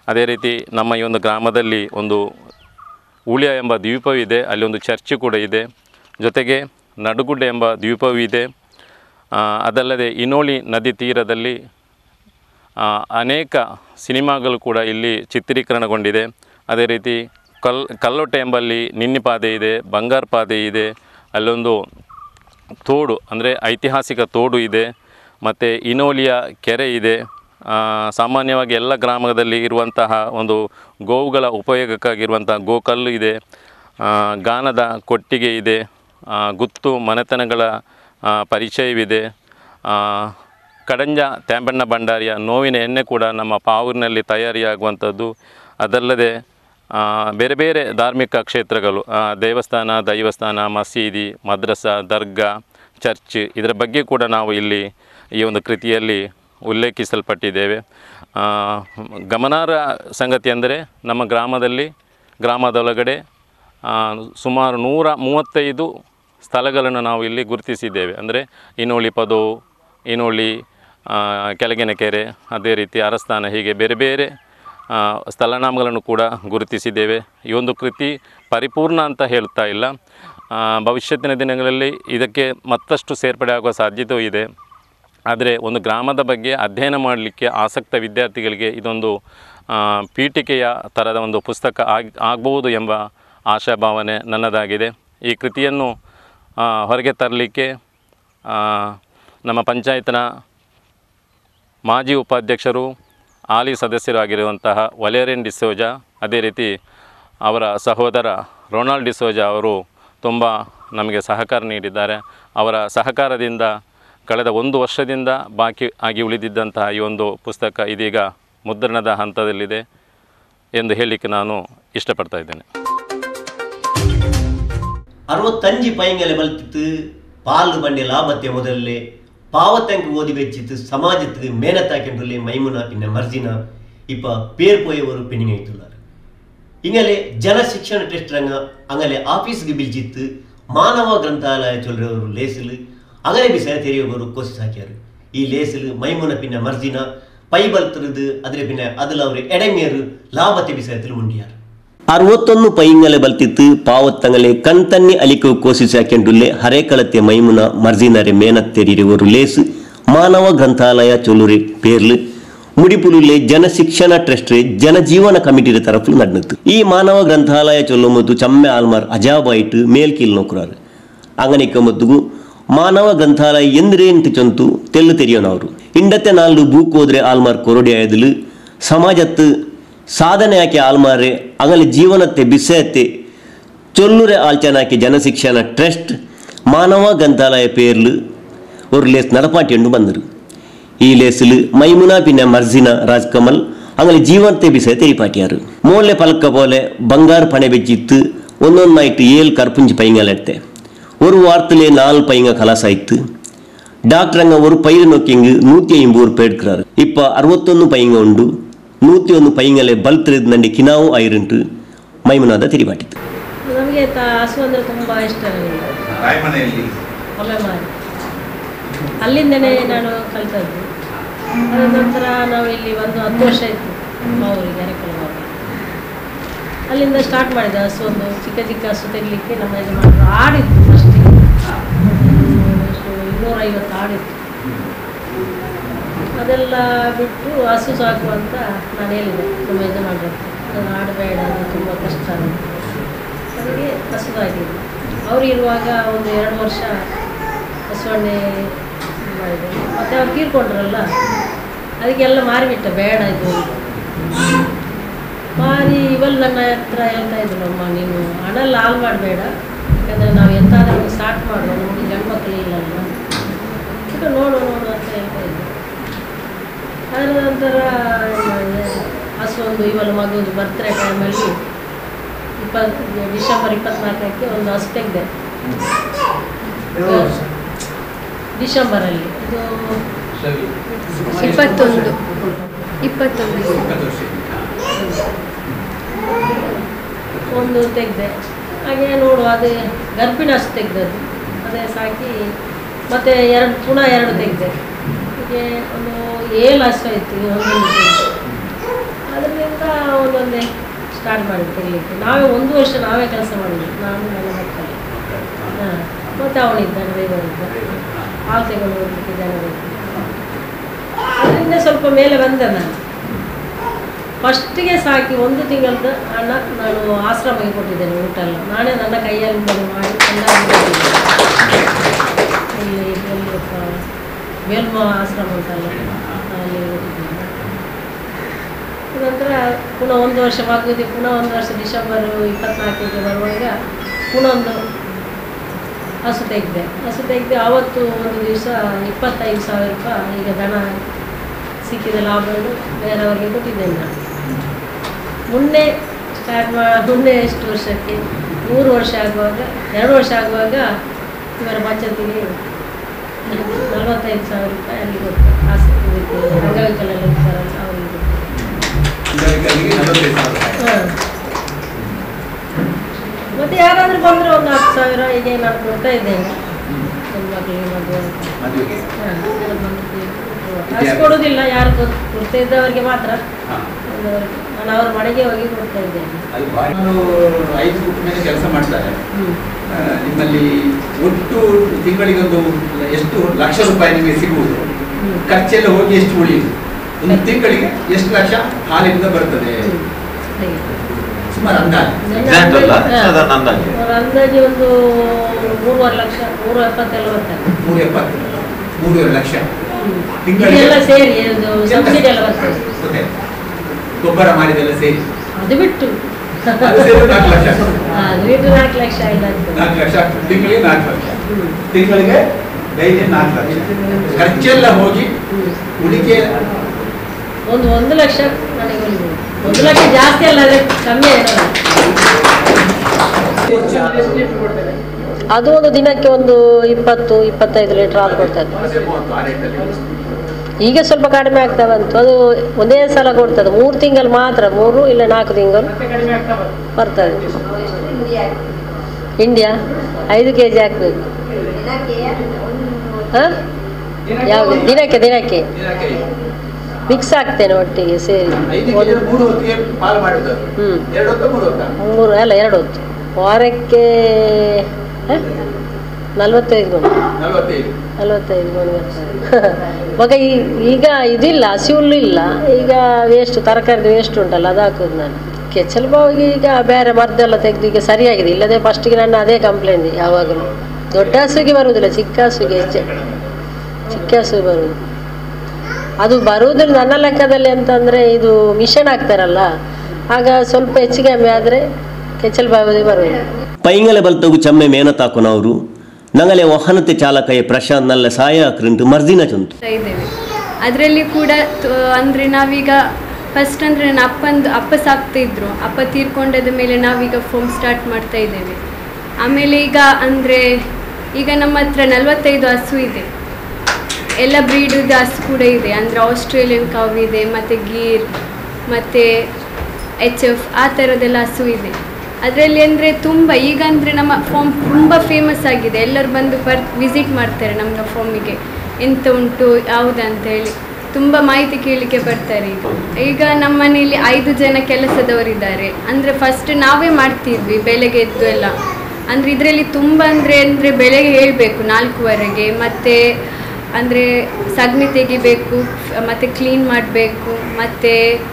ಅದೇ ರೀತಿ ನಮ್ಮ ಈ ಒಂದು ಗ್ರಾಮದಲ್ಲಿ ಒಂದು ಉಳಿಯ ಎಂಬ ದ್ವೀಪವಿದೆ ಅಲ್ಲಿ ಒಂದು ಚರ್ಚ್ ಕೂಡ ಇದೆ ಜೊತೆಗೆ ನಡುಗುಡ್ಡೆ ಎಂಬ ದ್ವೀಪವೂ ಇದೆ ಆ, ಅದಲ್ಲದೆ ಇನೋಳಿ ನದಿ ತೀರದಲ್ಲಿ ಆ, ಅನೇಕ ಸಿನಿಮಾಗಳು ಕೂಡ ಇಲ್ಲಿ ಚಿತ್ರೀಕರಣಗೊಂಡಿದೆ ಅದೇ ರೀತಿ ಕಲ್ ಕಲ್ಲೊಟ್ಟೆ ಎಂಬಲ್ಲಿ ನಿನ್ನಿ ಪಾದೆ ಇದೆ ಬಂಗಾರ ಪಾದೆ ಇದೆ ಅಲ್ಲೊಂದು ತೋಡು ಅಂದರೆ ಐತಿಹಾಸಿಕ ತೋಡು ಇದೆ ಮತ್ತು ಇನೋಲಿಯ ಕೆರೆ ಇದೆ ಆ, ಸಾಮಾನ್ಯವಾಗಿ ಎಲ್ಲ ಗ್ರಾಮದಲ್ಲಿ ಇರುವಂತಹ ಒಂದು ಗೋವುಗಳ ಉಪಯೋಗಕ್ಕಾಗಿರುವಂಥ ಗೋಕಲ್ಲು ಇದೆ ಆ, ಗಾನದ ಕೊಟ್ಟಿಗೆ ಇದೆ ಆ, ಗುತ್ತು ಮನೆತನಗಳ ಆ, ಪರಿಚಯವಿದೆ ಆ, ಕಡಂಜ ತ್ಯಾಂಬಣ್ಣ ಭಂಡಾರಿಯ ನೋವಿನ ಎಣ್ಣೆ ಕೂಡ ನಮ್ಮ ಪಾವೂರಿನಲ್ಲಿ ತಯಾರಿಯಾಗುವಂಥದ್ದು ಅದಲ್ಲದೆ ಆ, ಬೇರೆ ಬೇರೆ ಧಾರ್ಮಿಕ ಕ್ಷೇತ್ರಗಳು ಆ, ದೇವಸ್ಥಾನ ದೈವಸ್ಥಾನ ಮಸೀದಿ ಮದ್ರಸಾ ದರ್ಗಾ ಚರ್ಚ್ ಇದರ ಬಗ್ಗೆ ಕೂಡ ನಾವು ಇಲ್ಲಿ ಈ ಒಂದು ಕೃತಿಯಲ್ಲಿ ಉಲ್ಲೇಖಿಸಲ್ಪಟ್ಟಿದ್ದೇವೆ ಆ, ಗಮನಾರ್ಹ ಸಂಗತಿ ಅಂದರೆ ನಮ್ಮ ಗ್ರಾಮದಲ್ಲಿ ಗ್ರಾಮದೊಳಗಡೆ ಆ, ಸುಮಾರು ನೂರ ಮೂವತ್ತೈದು ಸ್ಥಳಗಳನ್ನು ನಾವು ಇಲ್ಲಿ ಗುರುತಿಸಿದ್ದೇವೆ ಅಂದರೆ ಇನೋಳಿ ಪದವು ಇನೋಳಿ ಆ, ಕೆಳಗಿನ ಕೆರೆ ಅದೇ ರೀತಿ ಅರಸ್ಥಾನ ಹೀಗೆ ಬೇರೆ ಬೇರೆ ಆ, ಸ್ಥಳನಾಮಗಳನ್ನು ಕೂಡ ಗುರುತಿಸಿದ್ದೇವೆ ಈ ಒಂದು ಕೃತಿ ಪರಿಪೂರ್ಣ ಅಂತ ಹೇಳ್ತಾ ಇಲ್ಲ ಆ, ಭವಿಷ್ಯತ್ತಿನ ದಿನಗಳಲ್ಲಿ ಇದಕ್ಕೆ ಮತ್ತಷ್ಟು ಸೇರ್ಪಡೆ ಆಗುವ ಸಾಧ್ಯತೆಯೂ ಇದೆ ಆದರೆ ಒಂದು ಗ್ರಾಮದ ಬಗ್ಗೆ ಅಧ್ಯಯನ ಮಾಡಲಿಕ್ಕೆ ಆಸಕ್ತ ವಿದ್ಯಾರ್ಥಿಗಳಿಗೆ ಇದೊಂದು ಆ, ಪೀಠಿಕೆಯ ಥರದ ಒಂದು ಪುಸ್ತಕ ಆಗ್ ಆಗ್ಬೋದು ಎಂಬ ಆಶಾಭಾವನೆ ನನ್ನದಾಗಿದೆ ಈ ಕೃತಿಯನ್ನು ಆ, ಹೊರಗೆ ತರಲಿಕ್ಕೆ ಆ, ನಮ್ಮ ಪಂಚಾಯತ್ನ ಮಾಜಿ ಉಪಾಧ್ಯಕ್ಷರು ಹಾಲಿ ಸದಸ್ಯರು ಆಗಿರುವಂತಹ ವಲೇರಿಯನ್ ಡಿಸೋಜ ಅದೇ ರೀತಿ ಅವರ ಸಹೋದರ ರೊನಾಲ್ಡ್ ಡಿಸೋಜ ಅವರು ತುಂಬ ನಮಗೆ ಸಹಕಾರ ನೀಡಿದ್ದಾರೆ ಅವರ ಸಹಕಾರದಿಂದ ಕಳೆದ ಒಂದು ವರ್ಷದಿಂದ ಬಾಕಿ ಆಗಿ ಉಳಿದಿದ್ದಂತಹ ಈ ಒಂದು ಪುಸ್ತಕ ಇದೀಗ ಮುದ್ರಣದ ಹಂತದಲ್ಲಿದೆ ಎಂದು ಹೇಳಲಿಕ್ಕೆ ನಾನು ಇಷ್ಟಪಡ್ತಾ ಇದ್ದೇನೆ ಅರವತ್ತಂಜಿ ಪೈಂಗಲೆ ಬಲ್ತಿತ್ತು ಪಾಲು ಬಂಡೆ ಲಾಭತ್ತೆ ಮೊದಲೇ ಪಾವತಂಕ ಓದಿ வெச்சித்து சமாஜத்துக்கு மேனத்தாக்கின்றுள்ளே மைமுனா பின்ன மர்ஜினா இப்ப பேர் போயವರು பெண்ணிங்க ஐத்துள்ளார் ಇಂಗಲೆ ಜನ ಶಿಕ್ಷಣ ಟೆಸ್ಟ್ ರಂಗ ಅಂಗಲೆ ಆಫೀಸ್ಗೆ ಬಿಲ್ಚಿತ್ತು ಮಾನವ ಗ್ರಂಥಾಲಯ ಚೊಲ್ರವರು ಲೇಸಲು ಅಗಲೆ ಬಿಸ ತೆರೆಯುವವರು ಕೋಸಿಸ್ ಹಾಕ್ಯಾರು ಈ ಲೇಸಲು ಮೈಮುನ ಪಿನ್ನ ಮರ್ಜಿನ ಪೈಬಲ್ ತಿರುದು ಅದ್ರ ಪಿನ್ನ ಅದಲ್ಲ ಅವರು ಎಡೆಮೇರು ಲಾಭತೆ ಬಿಸಯത്തിൽ ಮುಂಡಿಯಾರು ಅರವತ್ತೊಂದು ಪೈಂಗಲೆ ಬಲ್ತಿತ್ತು ಪಾವತ್ತಂಗಲೆ ಕಣ್ತನ್ನಿ ಅಲಿಕೋ ಕೋಸಿಸ್ ಹಾಕೆಂಡುಲ್ಲೆ ಹರೇಕಳತೆ ಮೈಮುನ ಮರ್ಜಿನರೆ ಮೇನತ್ತೆರಿರುವರು ಲೇಸು ಮಾನವ ಗ್ರಂಥಾಲಯ ಚೊಲುರಿ ಪೇರ್ಲು ಮುಡಿಪುಲುಲೆ ಜನಶಿಕ್ಷಣ ಟ್ರಸ್ಟ್ ಜನಜೀವನ ಕಮಿಟಿಯ ತರಫು ನಡೆದಿತ್ತು ಈ ಮಾನವ ಗ್ರಂಥಾಲಯ ಚೊಲ್ಲೊಮ್ಮತ್ತು ಚಮ್ಮೆ ಆಲ್ಮಾರ್ ಅಜಾಬಾಯಿಟ್ ಮೇಲ್ಕೀಲ್ ನೋಕುರಾರು ಅಂಗನಿಕ ಮದ್ದುಗು ಮಾನವ ಗ್ರಂಥಾಲಯ ಎಂದ್ರೇಂತ ಚೊಂತು ತೆಲ್ಲು ತೆರಿಯೋನವರು ಇಂಡತ್ತೆ ನಾಲ್ಲು ಬೂಕೋದ್ರೆ ಆಲ್ಮಾರ್ ಕೊರಡಿ ಆಯದಲು ಸಮಾಜತ್ತು ಸಾಧನೆ ಆಕೆ ಆಲ್ಮಾರೆ ಅಂಗಲಿ ಜೀವನತ್ತೆ ಬಿಸೆಯತ್ತೆ ಚೊಲ್ಲುರೆ ಆಲ್ಚನಾಕೆ ಜನಶಿಕ್ಷಣ ಟ್ರಸ್ಟ್ ಮಾನವ ಗ್ರಂಥಾಲಯ ಪೇರ್ಲು ஒரு லேஸ் நடப்பாட்டியண்டு ಬಂದರು ಈ ಲೇಸಲು ಮೈಮುನಾ ಪಿನ್ನ ಮರ್ಜಿನ ರಾಜ್ ಕಮಲ್ ಅಂಗಲಿ ಜೀವಂತೆ ಬಿಸ ತೆರಿಪಾಟಿಯಾರು ಮೋಳೆ ಪಲಕ പോലെ ಬಂಗಾರ ಪಣೆ ಬೆಚ್ಚಿತ್ತು ಒಂದೊಂದಾಯ್ತು ಏಳು ಕರ್ಪುಂಜಿ ಪೈಂಗಲೆಟ್ಟೆ ஒரு வாரத்திலே நாலு பையங்க கலாஸ் ஆயித்து டாக்டர் அங்க ஒரு பயிர் நோக்கிங்கு நூத்தி ஐம்பது ரூபாய் எடுக்கிறாரு இப்ப அறுபத்தொன்னு பையங்க ಉಂಡು ನೂತಿ ಒಂದು ಪೈಂಗಲೆ ಬಲ್ತಿರಿದ್ ನಂಡಿ ಕಿನಾವು ಐರುಂಟು ಮೈಮುನಾದ ತಿರಿಪಾಟಿತ್ತು ನಮಗೆ ತ ಹಸು ಅಂದರೆ ತುಂಬ ಇಷ್ಟ ನನಗೆ ರಾಯಮನೆಯಲ್ಲಿ ಹೊಲ ಮಾರಿ ಅಲ್ಲಿಂದನೇ ನಾನು ಕಲಿತದ್ದು ಅದ ನಂತರ ನಾವು ಇಲ್ಲಿ ಒಂದು ಹತ್ತು ವರ್ಷ ಇತ್ತು ಮಾವೂರಿಗೆ ಅರೆಕಲ್ವಾಗ ಅಲ್ಲಿಂದ ಸ್ಟಾರ್ಟ್ ಮಾಡಿದೆ ಹಸು ಒಂದು ಚಿಕ್ಕ ಚಿಕ್ಕ ಹಸು ತೆಗಿಲಿಕ್ಕೆ ನಮ್ಮ ಯಜಮಾನರು ಆಡಿತ್ತು ಫಸ್ಟಿಗೆ ಎಷ್ಟು ಇನ್ನೂರೈವತ್ತು ಆಡಿತ್ತು ಅದೆಲ್ಲ ಬಿಟ್ಟು ಹಸು ಸಾಕು ಅಂತ ನಾನು ಹೇಳಿದೆ ನಮ್ಮ ಯಜಮಾನರು ಅದನ್ನು ಆಡಬೇಡ ಅದು ತುಂಬ ಕಷ್ಟ ಅಂತ ಅವರಿಗೆ ಹಸುವಾಗಿದ್ದು ಅವರು ಇರುವಾಗ ಒಂದು ಎರಡು ವರ್ಷ ಹಸುವಣ್ಣೆ ಮಾಡಿದೆ ಮತ್ತು ಅವ್ರು ತೀರ್ಕೊಂಡ್ರಲ್ಲ ಅದಕ್ಕೆಲ್ಲ ಮಾರಿಬಿಟ್ಟೆ ಬೇಡ ಇದು ಅಂತ. ಮಾರಿ ಇವಲ್ಲಿ ನನ್ನ ಹತ್ರ ಹೇಳ್ತಾ ಇದ್ರು ಅಮ್ಮ ನೀನು ಹಣ ಎಲ್ಲ ಹಾಳು ಮಾಡಬೇಡ ಯಾಕಂದರೆ ನಾವು ಎಂತಾದರೂ ಸ್ಟಾರ್ಟ್ ಮಾಡುವ ನಮಗೆ ಗಂಡು ಮಕ್ಕಳು ಇಲ್ಲಲ್ಲ ಈಗ ನೋಡು ನೋಡು ಅಂತ ಹೇಳ್ತಾ ಇದ್ದೆ ಅದರ ನಂತರ ಮಾಡಿದೆ, ಹಸು ಒಂದು ಇವಲ್ಲ ಮಗುದು ಬರ್ತ್ಡೇ ಟೈಮಲ್ಲಿ ಇಪ್ಪತ್ತು ಡಿಸೆಂಬರ್ ಇಪ್ಪತ್ನಾಲ್ಕಕ್ಕೆ ಒಂದು ಹಸು ತೆಗೆದೆ ಡಿಸೆಂಬರಲ್ಲಿ ಇದು ಇಪ್ಪತ್ತೊಂದು ಇಪ್ಪತ್ತೊಂದು ಒಂದು ತೆಗೆದೆ ಹಾಗೆ ನೋಡು ಅದೇ ಗರ್ಭಿಣಿ ಹಸು ತೆಗೆದದ್ದು ಅದೇ ಸಾಕಿ ಮತ್ತೆ ಎರಡು ಪುನಃ ಎರಡು ತೆಗೆದೆ ಹೀಗೆ ಒಂದು ಏಳು ಹಸು ಆಯಿತು ಒಂದೊಂದು ತೆಗ್ದೆ ಅದರಿಂದ ಒಂದೊಂದೇ ಸ್ಟಾರ್ಟ್ ಮಾಡಿದ್ವಿ ತಿರ್ಲಿಕ್ಕೆ ನಾವೇ ಒಂದು ವರ್ಷ ನಾವೇ ಕೆಲಸ ಮಾಡಿದ್ವಿ ನಾನು ನನ್ನ ಮಕ್ಕಳು ಹಾಂ ಮತ್ತು ಅವನಿದ್ದ ಡ್ರೈವರ್ ಇದ್ದ ಹಾಲು ತಗೊಂಡು ಹೋಗ್ಲಿಕ್ಕೆ ಜನ ಬೇಕು ಅದರಿಂದ ಸ್ವಲ್ಪ ಮೇಲೆ ಬಂದೆ ನಾನು ಫಸ್ಟಿಗೆ ಸಾಕಿ ಒಂದು ತಿಂಗಳದ್ದು ಹಣ ನಾನು ಆಶ್ರಮಕ್ಕೆ ಕೊಟ್ಟಿದ್ದೇನೆ ಊಟ ಎಲ್ಲ ನಾನೇ ನನ್ನ ಕೈಯಲ್ಲಿ ಬಂದು ಮಾಡಿ ಎಲ್ಲರಿಗೂ ಕೊಟ್ಟಿದ್ದೆ. ಇಲ್ಲಿ ಎಲ್ಲಿಯಪ್ಪ ಮೇಲ್ಮ ಆಶ್ರಮ ಉಂಟಲ್ಲ ಅಲ್ಲಿ ಕೊಟ್ಟಿದ್ದೇನೆ ನಂತರ ಪುನಃ ಒಂದು ವರ್ಷ ಮಗುದಿ ಪುನಃ ಒಂದು ವರ್ಷ ಡಿಸೆಂಬರ್ ಇಪ್ಪತ್ನಾಲ್ಕಕ್ಕೆ ಬರುವಾಗ ಪುನಃ ಒಂದು ಹಸು ತೆಗೆದೆ ಹಸು ತೆಗೆದು ಆವತ್ತು ಒಂದು ದಿವಸ ಇಪ್ಪತ್ತೈದು ಸಾವಿರ ರೂಪಾಯಿ ಈಗ ದನ ಸಿಕ್ಕಿದ ಲಾಭವನ್ನು ಬೇರೆಯವರಿಗೆ ಕೊಟ್ಟಿದ್ದೇನೆ ನಾನು ಮುನ್ನೆ ಸ್ಟಾರ್ಟ್ ಮಾ ಮುನ್ನೆ ಎಷ್ಟು ವರ್ಷಕ್ಕೆ ಮೂರು ವರ್ಷ ಆಗುವಾಗ ಎರಡು ವರ್ಷ ಆಗುವಾಗ ಇವರ ಬಚತಿಗೆ ನಲವತ್ತೈದು ಸಾವಿರ ರೂಪಾಯಿ ಅಲ್ಲಿ ಕೊಟ್ಟು ಆಸ್ತಿ ಇದಕ್ಕೆ ಅಂಗವಿಕಲಲ್ಲಿ ಇರ್ತಾರಲ್ಲ ಅವರಿಗೆ ಕೊಟ್ಟು. ಅಂಗವಿಕಲರಿಗೆ ನಲವತ್ತೈದು ಸಾವಿರ ರೂಪಾಯಿ. ಹಾಂ ಮತ್ತೆ ಯಾರಾದರೂ ಬಂದರೆ ಒಂದು ಹತ್ತು ಸಾವಿರ ಹೀಗೆ ನಾನು ಕೊಡ್ತಾ ಇದ್ದೇನೆ ನನ್ನ ಮಕ್ಕಳಿಗೆ ಮದುವೆ ಅಂತ. ಮದುವೆಗೆ ಹಾಂ, ಯಾರು ಬಂದು ಕಾಸು ಕೊಡೋದಿಲ್ಲ ಯಾರು ಕೊಡ್- ಕೊಡ್ತಾ ಇದ್ದವರಿಗೆ ಮಾತ್ರ ಹಾ. ಒಂದವರಿಗೆ. ನಾನು ಅವ್ರ ಮನೆಗೆ ಹೋಗಿ ಕೊಡ್ತಾ ಇದ್ದೇನೆ ಅದು ಭಾರಿ ಒಂದು ಐದು ಫುಟ್ ಮೇಲೆ ಕೆಲಸ ಮಾಡ್ತಾರೆ ಹ್ಞೂ ಆ, ನಿಮ್ಮಲ್ಲಿ ಒಟ್ಟು ತಿಂಗಳಿಗೊಂದು ಎಷ್ಟು ಲಕ್ಷ ರೂಪಾಯಿ ನಿಮಗೆ ಸಿಗುವುದು ಹ್ಞೂ ಖರ್ಚೆಲ್ಲ ಹೋಗಿ ಎಷ್ಟು ಉಳಿಯುದು ಒಂದು ತಿಂಗಳಿಗೆ ಎಷ್ಟು ಲಕ್ಷ ಹಾಲಿನಿಂದ ಬರ್ತದೆ ಹಾಗೆ ಸುಮಾರು ಅಂದಾಜು Exact ಅಲ್ಲ, ಹಾ. ಸಾಧಾರಣ ಅಂದಾಜು. ಒಂದು ಅಂದಾಜು ಒಂದು ಮೂರುವರೆ ಲಕ್ಷ ಮೂರು ಎಪ್ಪತ್ತೆಲ್ಲ ಬರ್ತದೆ ಮೂರು ಎಪ್ಪತ್ತು ಮೂರುವರೆ ಲಕ್ಷ ಹ್ಮ್. ತಿಂಗಳಿಗೆ? ಇದೆಲ್ಲ ಸೇರಿ ಇದು ಸಬ್ಸಿಡಿ ಎಲ್ಲ ಬರ್ತದೆ ಓಕೆ ಗೊಬ್ಬರ ಮಾರಿದೆಲ್ಲ ಸೇರಿ ಅದು ಬಿಟ್ಟು ಅದು ಸೇರಿ ನಾಲ್ಕು ಲಕ್ಷ ಹಾ, ಅದು ಬಿಟ್ಟು ನಾಲ್ಕು ಲಕ್ಷ ಇಲ್ಲ ಆಗ್ತದೆ ನಾಲ್ಕು ಲಕ್ಷ ತಿಂಗಳಿಗೆ ನಾಲ್ಕು ಲಕ್ಷ ಹ್ಮ್. ತಿಂಗಳಿಗೆ ಡೈಲಿ ನಾಲ್ಕು ಲಕ್ಷ ಖರ್ಚೆಲ್ಲ ಹೋಗಿ ಹ್ಮ್. ಉಳಿಕೆ ಒಂದು ಒಂದು ಲಕ್ಷ ನನಗೆ ಉಳಿಬೋದು ಒಂದು ಲಕ್ಷ ಜಾಸ್ತಿ ಅಲ್ಲ ಅದೇ ಕಮ್ಮಿ ಇರಲ್ಲ ಅದು ಒಂದು ದಿನಕ್ಕೆ ಒಂದು ಇಪ್ಪತ್ತು ಇಪ್ಪತ್ತೈದು ಲೀಟರ್ ಹಾಲು ಕೊಡ್ತದೆ ಆ ರೇಟಲ್ಲಿ ಈಗ ಸ್ವಲ್ಪ ಕಡಿಮೆ ಆಗ್ತಾ ಬಂತು ಅದು ಒಂದೇ ಸಲ ಕೊಡ್ತದೆ ಮೂರು ತಿಂಗಳು ಮಾತ್ರ ಮೂರು ಇಲ್ಲ ನಾಲ್ಕು ತಿಂಗಳು ಬರ್ತದೆ ಇಂಡಿಯಾ ಐದು ಕೆ ಜಿ ಹಾಕ್ಬೇಕು ಹಾಂ ಯಾವುದು ದಿನಕ್ಕೆ ದಿನಕ್ಕೆ ದಿನಕ್ಕೆ ಮಿಕ್ಸ್ ಆಗ್ತೇನೆ ಒಟ್ಟಿಗೆ ಸೇರಿ ಐದು ಕೆಜಿ ಮೂರು ಹೊತ್ತಿಗೆ ಪಾಲು ಮಾಡಿದ್ದು ಹ್ಞೂ ಎರಡು ಹೊತ್ತ ಮೂರು ಹೊತ್ತ ಮೂರು ಅಲ್ಲ ಎರಡು ಹೊತ್ತು ವಾರಕ್ಕೆ ಹ? ನಲ್ವತ್ತೈದು ಗುಣ ನಲವತ್ತೈದು ನಲ್ವತ್ತೈದು ಗುಣ ಬರ್ತದೆ. ಮಗ ಈ- ಈಗ ಇದಿಲ್ಲ ಹಸಿ ಹುಲ್ಲು ಇಲ್ಲ ಈಗ ವೇಸ್ಟ್ ತರಕಾರಿ ವೇಸ್ಟ್ ಉಂಟಲ್ಲ ಅದು ಹಾಕೋದು ನಾನು ಕೆಚ್ಚಲು ಬಾವಿಗೆ ಈಗ ಬೇರೆ ಮರ್ದೆಲ್ಲ ತೆಗೆದು ಈಗ ಸರಿಯಾಗಿದೆ ಇಲ್ಲದೆ ಫಸ್ಟಿಗೆ ನನ್ನ ಅದೇ ಕಂಪ್ಲೇಂಟ್ ಯಾವಾಗಲೂ ದೊಡ್ಡ ಹಸುವಿಗೆ ಬರುವುದಿಲ್ಲ ಚಿಕ್ಕ ಹಸುವಿಗೆ ಹೆಚ್ಚು ಚಿಕ್ಕ ಹಸು ಬರುವುದು ಅದು ಬರುವುದು ನನ್ನ ಲೆಕ್ಕದಲ್ಲಿ ಅಂತಂದರೆ ಇದು ಮಿಷನ್ ಹಾಕ್ತಾರಲ್ಲ ಆಗ ಸ್ವಲ್ಪ ಹೆಚ್ಚು ಕಮ್ಮಿ ಆದರೆ ಕೆಚ್ಚಲು ಬಾವಿಗೆ ಬರುವುದು ಪೈಂಗಲೆ ಬಲ್ತಗು ಚಮ್ಮೆ ಮೇನತಾಕೊನವರು ನಂಗಲೆ ವಾಹನತೆ ಚಾಲಕಯ ಪ್ರಶಾಂತ್ ನಲ್ಲ ಸಹಾಯ ಆಕ್ರಿಂಟು ಮರ್ದಿನ ಚುಂತು ಮಾಡ್ತಾ ಇದ್ದೇವೆ ಅದರಲ್ಲಿ ಕೂಡ ತ- ಅಂದ್ರೆ ನಾವೀಗ ಫಸ್ಟ್ ಅಂದರೆ ನನ್ನ ಅಪ್ಪಂದು ಅಪ್ಪ ಸಾಕ್ತಾ ಇದ್ರು ಅಪ್ಪ ತೀರ್ಕೊಂಡದ ಮೇಲೆ ನಾವೀಗ ಫೋಮ್ ಸ್ಟಾರ್ಟ್ ಮಾಡ್ತಾ ಇದ್ದೇವೆ ಆಮೇಲೆ ಈಗ ಅಂದರೆ ಈಗ ನಮ್ಮ ಹತ್ರ ನಲವತ್ತೈದು ಹಸು ಇದೆ ಎಲ್ಲ ಬ್ರೀಡದ ಹಸು ಕೂಡ ಇದೆ ಅಂದರೆ ಆಸ್ಟ್ರೇಲಿಯನ್ ಕವ್ ಇದೆ ಮತ್ತು ಗೀರ್ ಮತ್ತು ಎಚ್ ಎಫ್ ಆ ಥರದ್ದೆಲ್ಲ ಹಸು ಇದೆ ಅದರಲ್ಲಿ ಅಂದರೆ ತುಂಬ ಈಗ ಅಂದರೆ ನಮ್ಮ ಫಾರ್ಮ್ ತುಂಬ ಫೇಮಸ್ ಆಗಿದೆ ಎಲ್ಲರೂ ಬಂದು ಬರ್ ವಿಸಿಟ್ ಮಾಡ್ತಾರೆ ನಮ್ಮ ಫಾರ್ಮಿಗೆ ಎಂತ ಉಂಟು ಯಾವುದಂತ ಹೇಳಿ ತುಂಬ ಮಾಹಿತಿ ಕೇಳಲಿಕ್ಕೆ ಬರ್ತಾರೆ ಈಗ ಈಗ ನಮ್ಮ ಮನೆಯಲ್ಲಿ ಐದು ಜನ ಕೆಲಸದವರಿದ್ದಾರೆ ಅಂದರೆ ಫಸ್ಟ್ ನಾವೇ ಮಾಡ್ತಿದ್ವಿ ಬೆಳಗ್ಗೆ ಎದ್ದು ಎಲ್ಲ ಅಂದರೆ ಇದರಲ್ಲಿ ತುಂಬ ಅಂದರೆ ಅಂದರೆ ಬೆಳಗ್ಗೆ ಹೇಳಬೇಕು ನಾಲ್ಕುವರೆಗೆ ಮತ್ತು ಅಂದರೆ ಸಗಣಿ ತೆಗಿಬೇಕು ಮತ್ತು ಕ್ಲೀನ್ ಮಾಡಬೇಕು ಮತ್ತು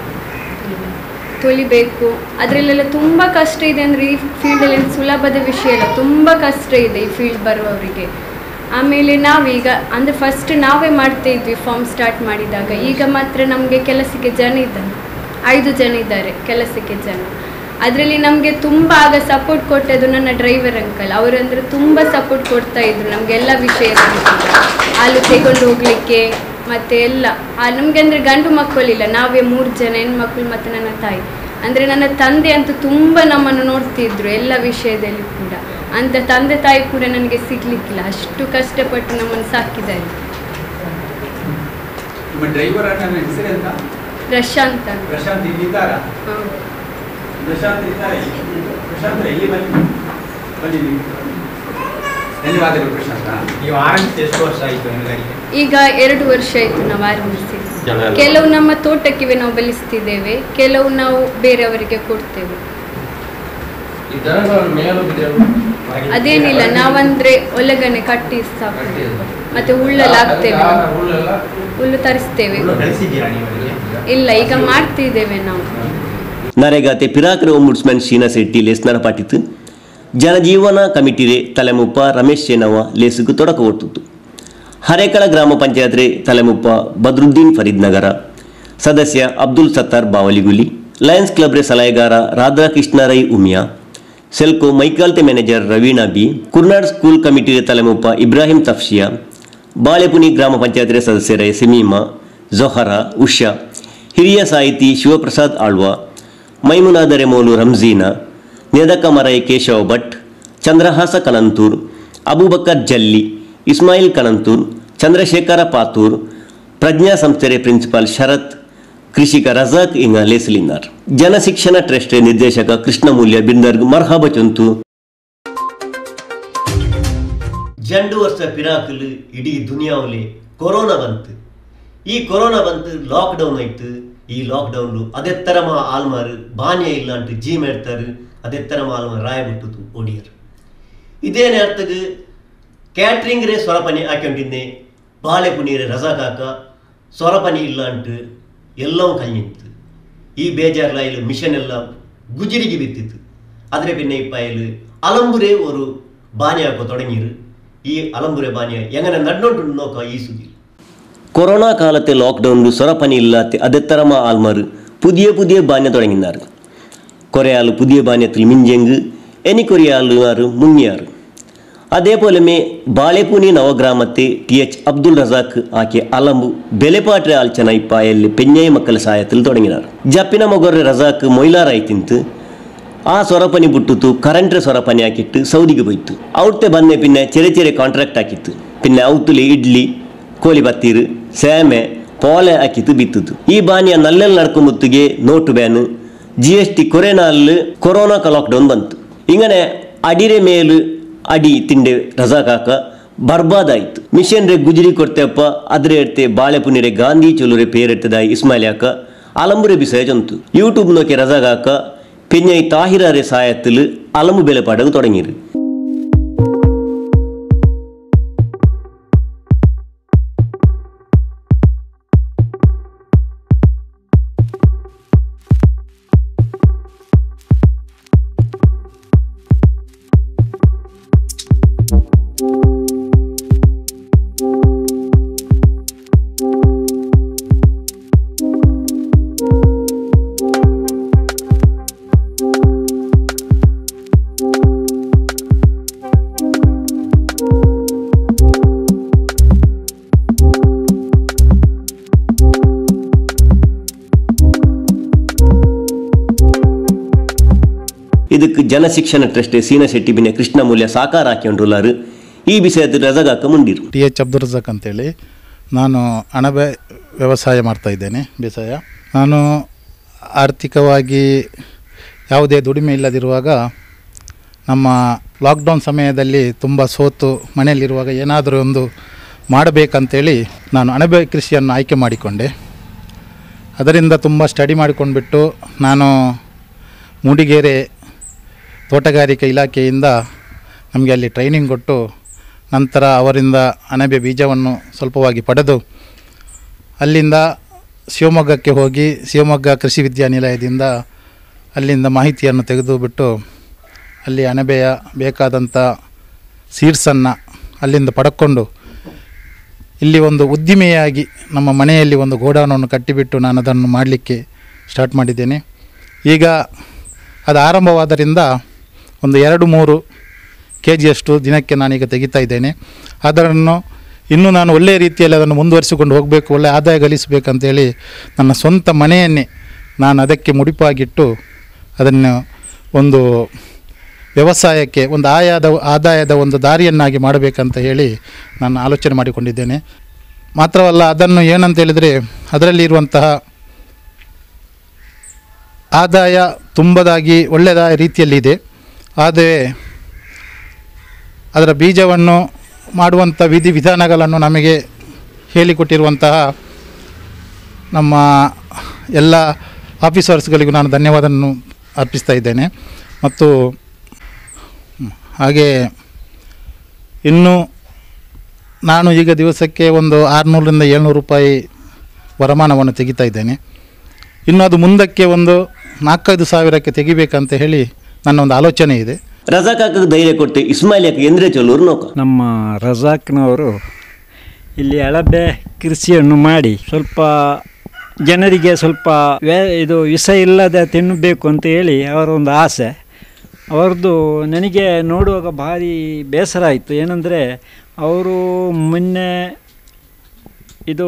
ತೊಳಿಬೇಕು ಅದರಲ್ಲೆಲ್ಲ ತುಂಬ ಕಷ್ಟ ಇದೆ ಅಂದರೆ ಈ ಫೀಲ್ಡಲ್ಲಿ ಸುಲಭದ ವಿಷಯ ಇಲ್ಲ ತುಂಬ ಕಷ್ಟ ಇದೆ ಈ ಫೀಲ್ಡ್ ಬರುವವರಿಗೆ ಆಮೇಲೆ ನಾವೀಗ ಅಂದರೆ ಫಸ್ಟ್ ನಾವೇ ಮಾಡ್ತಾ ಇದ್ವಿ ಫಾರ್ಮ್ ಸ್ಟಾರ್ಟ್ ಮಾಡಿದಾಗ ಈಗ ಮಾತ್ರ ನಮಗೆ ಕೆಲಸಕ್ಕೆ ಜನ ಇದ್ದಾರೆ ಐದು ಜನ ಇದ್ದಾರೆ ಕೆಲಸಕ್ಕೆ ಜನ ಅದರಲ್ಲಿ ನಮಗೆ ತುಂಬ ಆಗ ಸಪೋರ್ಟ್ ಕೊಟ್ಟದ್ದು ನನ್ನ ಡ್ರೈವರ್ ಅಂಕಲ್ ಅವರಂದ್ರೆ ತುಂಬ ಸಪೋರ್ಟ್ ಕೊಡ್ತಾ ಇದ್ರು ನಮಗೆಲ್ಲ ವಿಷಯದಲ್ಲಿ ಕೂಡ. ಹಾಲು ತೆಗೊಂಡು ಹೋಗಲಿಕ್ಕೆ ಮತ್ತು ಎಲ್ಲ ನಮಗೆ ಅಂದರೆ ಗಂಡು ಮಕ್ಕಳಿಲ್ಲ ನಾವೇ ಮೂರು ಜನ ಹೆಣ್ಮಕ್ಳು ಮತ್ತು ನನ್ನ ತಾಯಿ ಅಂದರೆ ನನ್ನ ತಂದೆ ಅಂತೂ ತುಂಬ ನಮ್ಮನ್ನು ನೋಡ್ತಿದ್ರು ಎಲ್ಲ ವಿಷಯದಲ್ಲಿ ಕೂಡ ಅಂತ ತಂದೆ ತಾಯಿ ಕೂಡ ನನಗೆ ಸಿಗ್ಲಿಕ್ಕಿಲ್ಲ ಅಷ್ಟು ಕಷ್ಟಪಟ್ಟು ನಮ್ಮನ್ನು ಸಾಕಿದ್ದಾರೆ ನಿಮ್ಮ ಡ್ರೈವರ್ ಅಣ್ಣನ ಹೆಸರು ಎಂತ ಪ್ರಶಾಂತ್ ಅಂತ ಪ್ರಶಾಂತ್ ಇಲ್ಲಿದ್ದಾರಾ ಹೌದು. ಪ್ರಶಾಂತ್ ಇದ್ದಾರೆ ಪ್ರಶಾಂತ್ ಇಲ್ಲಿ ಬನ್ನಿ ಬನ್ನಿ ನೀವು ಧನ್ಯವಾದಗಳು ಪ್ರಶಾಂತ ನೀವು ಆರಂಭಿಸಿ ಎಷ್ಟು ವರ್ಷ ಆಯಿತು ನಿಮಗೆ ಈಗ ಎರಡು ವರ್ಷ ಆಯಿತು ನಾವು ಆರಂಭಿಸಿ ಕೆಲವು ನಮ್ಮ ತೋಟಕ್ಕೆ ನಾವು ಬೆಳೆಸ್ತಿದ್ದೇವೆ ಕೆಲವು ನಾವು ಬೇರೆಯವರಿಗೆ ಕೊಡ್ತೇವೆ ಈ ದನಗಳನ್ನು ಮೇಯೋದು ಅದೇನಿಲ್ಲ ನಾವಂದ್ರೆ ಒಳಗನೆ ಕಟ್ಟಿ ಸಾಕ್ತೇವೆ ಮತ್ತೆ ಹುಲ್ಲೆಲ್ಲ ಹಾಕ್ತೇವೆ ನಾವು. ಹುಲ್ಲೆಲ್ಲ ಹುಲ್ಲು ತರಿಸ್ತೇವೆ ಬೆಳೆಸಿದ್ದೀರಾ ನೀವು ಇಲ್ಲ ಈಗ ಮಾಡ್ತಿದ್ದೇವೆ ನಾವು ನರೇಗಾತೆ ಪಿರಾಕರ ಒಂಬುಡ್ಸ್ಮನ್ ಶೀನಾ ಶೆಟ್ಟಿ ಲೇಸ್ ನಡಪಾಟಿತ್ತು ಜನಜೀವನ ಕಮಿಟಿರೆ ತಲೆಮುಪ್ಪ ರಮೇಶ್ ಸೇನವ ಲೇಸುಕು ತೊಡಕ ಒಟ್ಟುತ್ತು ಹರೇಕಳ ಗ್ರಾಮ ಪಂಚಾಯತ್ರೆ ತಲೆಮುಪ್ಪ ಬದ್ರುದ್ದೀನ್ ಫರೀದ್ ನಗರ ಸದಸ್ಯ ಅಬ್ದುಲ್ ಸತ್ತಾರ್ ಬಾವಲಿಗುಲಿ ಲಯನ್ಸ್ ಕ್ಲಬ್ ರೆ ಸಲಹೆಗಾರ ರಾಧಾಕೃಷ್ಣ ರೈ ಉಮಿಯಾ ಸೆಲ್ಕೋ ಮೈಕಾಲ್ತೆ manager Raveena B Kurnad school ಕಮಿಟಿಯ ತಲೆಮುಪ್ಪ ಇಬ್ರಾಹಿಂ ತಫ್ಷಿಯಾ ಬಾಳೆಪುನಿ ಗ್ರಾಮ ಪಂಚಾಯತ್ ಸದಸ್ಯರೇ ಸಿಮೀಮಾ ಜೊಹರಾ ಉಷಾ ಹಿರಿಯ ಸಾಹಿತಿ ಶಿವಪ್ರಸಾದ್ ಆಳ್ವ ಮೈಮುನಾದರೆ ಮೋಲು ರಂಜೀನಾ ನೆದಕ ಮರೈ ಕೇಶವ ಭಟ್ ಚಂದ್ರಹಾಸ ಕನಂತೂರ್ ಅಬೂಬಕರ್ ಜಲ್ಲಿ ಇಸ್ಮಾಯಿಲ್ ಕನಂತೂರ್ ಚಂದ್ರಶೇಖರ ಪಾತೂರ್ ಪ್ರಜ್ಞಾ ಸಂಸ್ಥೆಯ ಪ್ರಿನ್ಸಿಪಾಲ್ ಶರತ್ ಕೃಷಿಕ ರಜಾಕ್ ಇಂಗ ಲೇಸಲಿನಾರ್ ಜನಶಿಕ್ಷಣ ಟ್ರಸ್ಟ್ ನಿರ್ದೇಶಕ ಕೃಷ್ಣಮೂಲ್ಯ ಬಿಂದರ್ಗ್ ಮರ್ಹಾಬ ಚೊಂತು ಜಂಡು ವರ್ಷ ಪಿರಾಕಲು ಇಡೀ ದುನಿಯಾವಲ್ಲಿ ಕೊರೋನಾ ಬಂತು ಈ ಕೊರೋನಾ ಬಂತು ಲಾಕ್ಡೌನ್ ಆಯ್ತು ಈ ಲಾಕ್ಡೌನ್ ಅದೆತ್ತರಮ ಆಲ್ಮಾರು ಬಾನ್ಯ ಇಲ್ಲ ಅಂಟು ಜೀ ಮಾಡ್ತಾರೆ ಅದೆತ್ತರಮ ಆಲ್ಮಾರು ರಾಯ ಬಿಟ್ಟು ಓಡಿಯರು ಇದೇ நேரத்துக்கு ಕ್ಯಾಟ್ರಿಂಗ್ ರೇ ಸ್ವರಪನಿ ಹಾಕೊಂಡಿದ್ದೆ ಬಾಳೆ ಪುನೀರೆ ರಜಾ ಕಾಕ ಸ್ವರಪನಿ ಇಲ್ಲ ಅಂಟು ಎಲ್ಲವೂ ಕಲ್ನಿತ್ತು ಈ ಬೇಜಾರ್ಲ ಇಲ್ಲಿ ಮಿಷನ್ ಎಲ್ಲ ಗುಜಿರಿಗೆ ಬಿತ್ತಿತ್ತು ಆದರೆ പിന്നെ ഇപ്പം അതിൽ അലമ്പുരെ ഒരു ബാനയാക്കോ തുടങ്ങിയത് ഈ അലമ്പുരെ ബാനിയ എങ്ങനെ നടന്നോണ്ട് നോക്കാം ഈ സുതിയിൽ കൊറോണ കാലത്തെ ലോക്ക്ഡൗണിൽ സ്വറപ്പനി ഇല്ലാത്ത അതെത്തരമ ആൾമാർ പുതിയ പുതിയ ബാന്യ തുടങ്ങിനാറ് കുറേ ആൾ പുതിയ ബാന്യത്തിൽ മിഞ്ചെങ്ക് എനിക്കൊരു ആളുമാർ മുങ്ങിയാറ് അതേപോലെ മേ ബാളെപൂനി നവഗ്രാമത്തെ ടി എച്ച് അബ്ദുൾ റസാഖ് ആക്കിയ അലമ്പു ബെലപാട്ര ആൽച്ചന ഇപ്പായല് പെഞ്ഞയ മക്കളുടെ സഹായത്തിൽ തുടങ്ങിനാറ് ಜಪ್ಪಿನ ಮೊಗೊರ್ರೆ ರಜಾಕ್ ಮೊಯ್ಲಾರಾಯ್ತಿಂತು ಆ ಸೊರಪನಿ ಬಿಟ್ಟಿತ್ತು ಕರೆಂಟ್ರೆ ಸೊರಪನಿ ಹಾಕಿಟ್ಟು ಸೌದಿಗೆ ಹೋಯ್ತು ಅವ್ತೆ ಬಂದೆ ಪಿನ್ನೆ ಚೆರೆ ಚೆರೆ ಕಾಂಟ್ರಾಕ್ಟ್ ಹಾಕಿತ್ತು ಪಿನ್ನೆ ಔತುಲಿ ಇಡ್ಲಿ ಕೋಳಿ ಬತ್ತೀರು ಸೇಮೆ ಪೋಲೆ ಹಾಕಿತ್ತು ಬಿತ್ತಿತ್ತು ಈ ಬಾನಿಯ ನಲ್ಲೆಲ್ಲಿ ನಡ್ಕೊಂಬುತ್ತಿಗೆ note ban G S T ಕೊರೆನಾಲ್ ಕೊರೋನಾ ಲಾಕ್ಡೌನ್ ಬಂತು ಇಂಗನೆ ಅಡಿರೆ ಮೇಲು ಅಡಿ ತಿಂಡೆ ರಜಾಕಾಕ ಬರ್ಬಾದಾಯ್ತು ಮಿಷನ್ ರೇ ಗುಜರಿ ಕೊಡ್ತೆಪ್ಪ ಅದ್ರೆ ಎಡ್ತೆ ಬಾಳೆ ಪುನಿರೆ ಗಾಂಧಿ ಚೊಲುರೆ ಪೇರೆಟ್ಟದ ಇಸ್ಮಾಯಿಲ್ ಯಾಕ ಅಲಂಬುರೆ ಬಿಸಯ ಜಂತು ಯೂಟ್ಯೂಬ್ നോക്കി ರಜಾಗಾಕ പിന്നെ ഈ താഹിറാരെ സഹായത്തിൽ അലമ്പ് ബലപ്പാടക തുടങ്ങിയത് ಇದಕ್ಕೆ ಜನಶಿಕ್ಷಣ ಟ್ರಸ್ಟ್ ಸೀನ ಶೆಟ್ಟಿ ಬಿನೆ ಕೃಷ್ಣ ಮೂಲ್ಯ ಸಾಕಾರ ಹಾಕಿಕೊಂಡ್ರುಲಾರು ಈ ವಿಷಯದ ರಜಗಾಕ ಮುಂದಿರು ಟಿ ಎಚ್ ಅಬ್ದುಲ್ ರಜಾಕ್ ಅಂತೇಳಿ ನಾನು ಅಣಬೆ ವ್ಯವಸಾಯ ಮಾಡ್ತಾ ಇದ್ದೇನೆ ಬೇಸಾಯ ನಾನು ಆರ್ಥಿಕವಾಗಿ ಯಾವುದೇ ದುಡಿಮೆ ಇಲ್ಲದಿರುವಾಗ ನಮ್ಮ ಲಾಕ್ಡೌನ್ ಸಮಯದಲ್ಲಿ ತುಂಬ ಸೋತು ಮನೆಯಲ್ಲಿರುವಾಗ ಏನಾದರೂ ಒಂದು ಮಾಡಬೇಕಂತೇಳಿ ನಾನು ಅಣಬೆ ಕೃಷಿಯನ್ನು ಆಯ್ಕೆ ಮಾಡಿಕೊಂಡೆ ಅದರಿಂದ ತುಂಬ ಸ್ಟಡಿ ಮಾಡಿಕೊಂಡ್ಬಿಟ್ಟು ನಾನು ಮೂಡಿಗೆರೆ ತೋಟಗಾರಿಕೆ ಇಲಾಖೆಯಿಂದ ನಮಗೆ ಅಲ್ಲಿ ಟ್ರೈನಿಂಗ್ ಕೊಟ್ಟು ನಂತರ ಅವರಿಂದ ಅಣಬೆ ಬೀಜವನ್ನು ಸ್ವಲ್ಪವಾಗಿ ಪಡೆದು ಅಲ್ಲಿಂದ ಶಿವಮೊಗ್ಗಕ್ಕೆ ಹೋಗಿ ಶಿವಮೊಗ್ಗ ಕೃಷಿ ವಿದ್ಯಾನಿಲಯದಿಂದ ಅಲ್ಲಿಂದ ಮಾಹಿತಿಯನ್ನು ತೆಗೆದು ಬಿಟ್ಟು ಅಲ್ಲಿ ಅಣಬೆಯ ಬೇಕಾದಂಥ ಸೀಡ್ಸನ್ನು ಅಲ್ಲಿಂದ ಪಡ್ಕೊಂಡು ಇಲ್ಲಿ ಒಂದು ಉದ್ದಿಮೆಯಾಗಿ ನಮ್ಮ ಮನೆಯಲ್ಲಿ ಒಂದು ಗೋಡಾನನ್ನು ಕಟ್ಟಿಬಿಟ್ಟು ನಾನು ಅದನ್ನು ಮಾಡಲಿಕ್ಕೆ ಸ್ಟಾರ್ಟ್ ಮಾಡಿದ್ದೇನೆ ಈಗ ಅದು ಆರಂಭವಾದ್ದರಿಂದ ಒಂದು ಎರಡು ಮೂರು ಕೆ ಜಿಯಷ್ಟು ದಿನಕ್ಕೆ ನಾನೀಗ ತೆಗಿತಾ ಇದ್ದೇನೆ ಅದನ್ನು ಇನ್ನೂ ನಾನು ಒಳ್ಳೆಯ ರೀತಿಯಲ್ಲಿ ಅದನ್ನು ಮುಂದುವರಿಸಿಕೊಂಡು ಹೋಗಬೇಕು ಒಳ್ಳೆಯ ಆದಾಯ ಗಳಿಸಬೇಕಂತೇಳಿ ನನ್ನ ಸ್ವಂತ ಮನೆಯನ್ನೇ ನಾನು ಅದಕ್ಕೆ ಮುಡಿಪಾಗಿಟ್ಟು ಅದನ್ನು ಒಂದು ವ್ಯವಸಾಯಕ್ಕೆ ಒಂದು ಆಯಾದ ಆದಾಯದ ಒಂದು ದಾರಿಯನ್ನಾಗಿ ಮಾಡಬೇಕಂತ ಹೇಳಿ ನಾನು ಆಲೋಚನೆ ಮಾಡಿಕೊಂಡಿದ್ದೇನೆ ಮಾತ್ರವಲ್ಲ ಅದನ್ನು ಏನಂತ ಹೇಳಿದರೆ ಅದರಲ್ಲಿ ಇರುವಂತಹ ಆದಾಯ ತುಂಬದಾಗಿ ಒಳ್ಳೆಯದ ರೀತಿಯಲ್ಲಿದೆ ಆದರೆ ಅದರ ಬೀಜವನ್ನು ಮಾಡುವಂಥ ವಿಧಿ ವಿಧಾನಗಳನ್ನು ನಮಗೆ ಹೇಳಿಕೊಟ್ಟಿರುವಂತಹ ನಮ್ಮ ಎಲ್ಲ ಆಫೀಸರ್ಸ್ಗಳಿಗೂ ನಾನು ಧನ್ಯವಾದವನ್ನು ಅರ್ಪಿಸ್ತಾ ಇದ್ದೇನೆ ಮತ್ತು ಹ್ಮ್, ಹಾಗೆ ಇನ್ನು ನಾನು ಈಗ ದಿವಸಕ್ಕೆ ಒಂದು ಆರುನೂರರಿಂದ ಏಳ್ನೂರು ರೂಪಾಯಿ ವರಮಾನವನ್ನು ತೆಗಿತಾ ಇದ್ದೇನೆ ಇನ್ನು ಅದು ಮುಂದಕ್ಕೆ ಒಂದು ನಾಲ್ಕೈದು ಸಾವಿರಕ್ಕೆ ತೆಗಿಬೇಕಂತ ಹೇಳಿ ನನ್ನ ಒಂದು ಆಲೋಚನೆ ಇದೆ ರಜಾಕಾಕ ಧೈರ್ಯ ಕೊಟ್ಟು ಇಸ್ಮಾಯಿಲ್ ಎಂದ್ರೆ ಚಲೂರು ನೋಕ ನಮ್ಮ ರಜಾಕ್ನವರು ಇಲ್ಲಿ ಅಳಬೆ ಕೃಷಿಯನ್ನು ಮಾಡಿ ಸ್ವಲ್ಪ ಜನರಿಗೆ ಸ್ವಲ್ಪ ವೇ ಇದು ವಿಷ ಇಲ್ಲದೆ ತಿನ್ನಬೇಕು ಅಂತ ಹೇಳಿ ಅವರ ಒಂದು ಆಸೆ ಅವ್ರದ್ದು ನನಗೆ ನೋಡುವಾಗ ಭಾರಿ ಬೇಸರ ಆಯಿತು ಏನಂದರೆ ಅವರು ಮೊನ್ನೆ ಇದು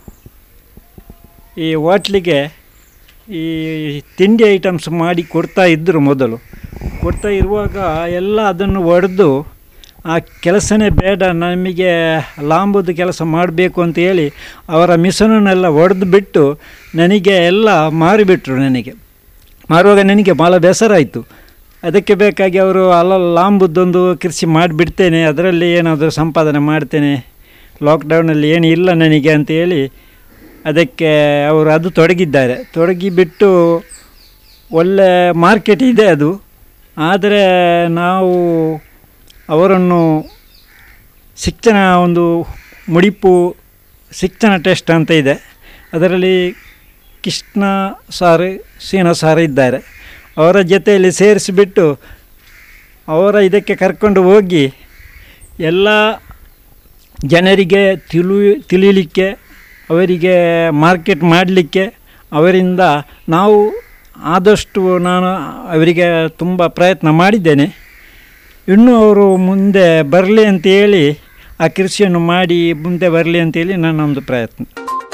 ಈ ಹೋಟ್ಲಿಗೆ ಈ ತಿಂಡಿ ಐಟಮ್ಸ್ ಮಾಡಿ ಕೊಡ್ತಾ ಇದ್ದರು ಮೊದಲು ಕೊಡ್ತಾ ಇರುವಾಗ ಎಲ್ಲ ಅದನ್ನು ಒಡೆದು ಆ ಕೆಲಸನೇ ಬೇಡ ನಮಗೆ ಲಾಂಬದ ಕೆಲಸ ಮಾಡಬೇಕು ಅಂತ ಹೇಳಿ ಅವರ ಮಿಷನನ್ನೆಲ್ಲ ಒಡೆದು ಬಿಟ್ಟು ನನಗೆ ಎಲ್ಲ ಮಾರಿಬಿಟ್ರು ನನಗೆ ಮಾರುವಾಗ ನನಗೆ ಭಾಳ ಬೇಸರ ಆಯಿತು ಅದಕ್ಕೆ ಬೇಕಾಗಿ ಅವರು ಅಲ್ಲ ಲಾಂಬದ್ದೊಂದು ಕೃಷಿ ಮಾಡಿಬಿಡ್ತೇನೆ ಅದರಲ್ಲಿ ಏನಾದರೂ ಸಂಪಾದನೆ ಮಾಡ್ತೇನೆ ಲಾಕ್ಡೌನಲ್ಲಿ ಏನು ಇಲ್ಲ ನನಗೆ ಅಂತ ಹೇಳಿ ಅದಕ್ಕೆ ಅವರು ಅದು ತೊಡಗಿದ್ದಾರೆ ತೊಡಗಿಬಿಟ್ಟು ಒಳ್ಳೆ ಮಾರ್ಕೆಟ್ ಇದೆ ಅದು ಆದರೆ ನಾವು ಅವರನ್ನು ಶಿಕ್ಷಣ ಒಂದು ಮುಡಿಪು ಶಿಕ್ಷಣ ಟೆಸ್ಟ್ ಅಂತ ಇದೆ ಅದರಲ್ಲಿ ಕೃಷ್ಣ ಸಾರು ಸೀನ ಸಾರು ಇದ್ದಾರೆ ಅವರ ಜೊತೆಯಲ್ಲಿ ಸೇರಿಸಿಬಿಟ್ಟು ಅವರ ಇದಕ್ಕೆ ಕರ್ಕೊಂಡು ಹೋಗಿ ಎಲ್ಲ ಜನರಿಗೆ ತಿಳು ತಿಳಿಲಿಕ್ಕೆ ಅವರಿಗೆ ಮಾರ್ಕೆಟ್ ಮಾಡಲಿಕ್ಕೆ ಅವರಿಂದ ನಾವು ಆದಷ್ಟು ನಾನು ಅವರಿಗೆ ತುಂಬ ಪ್ರಯತ್ನ ಮಾಡಿದ್ದೇನೆ ಇನ್ನೂ ಅವರು ಮುಂದೆ ಬರಲಿ ಅಂತೇಳಿ ಆ ಕೃಷಿಯನ್ನು ಮಾಡಿ ಮುಂದೆ ಬರಲಿ ಅಂತೇಳಿ ನನ್ನ ಒಂದು ಪ್ರಯತ್ನ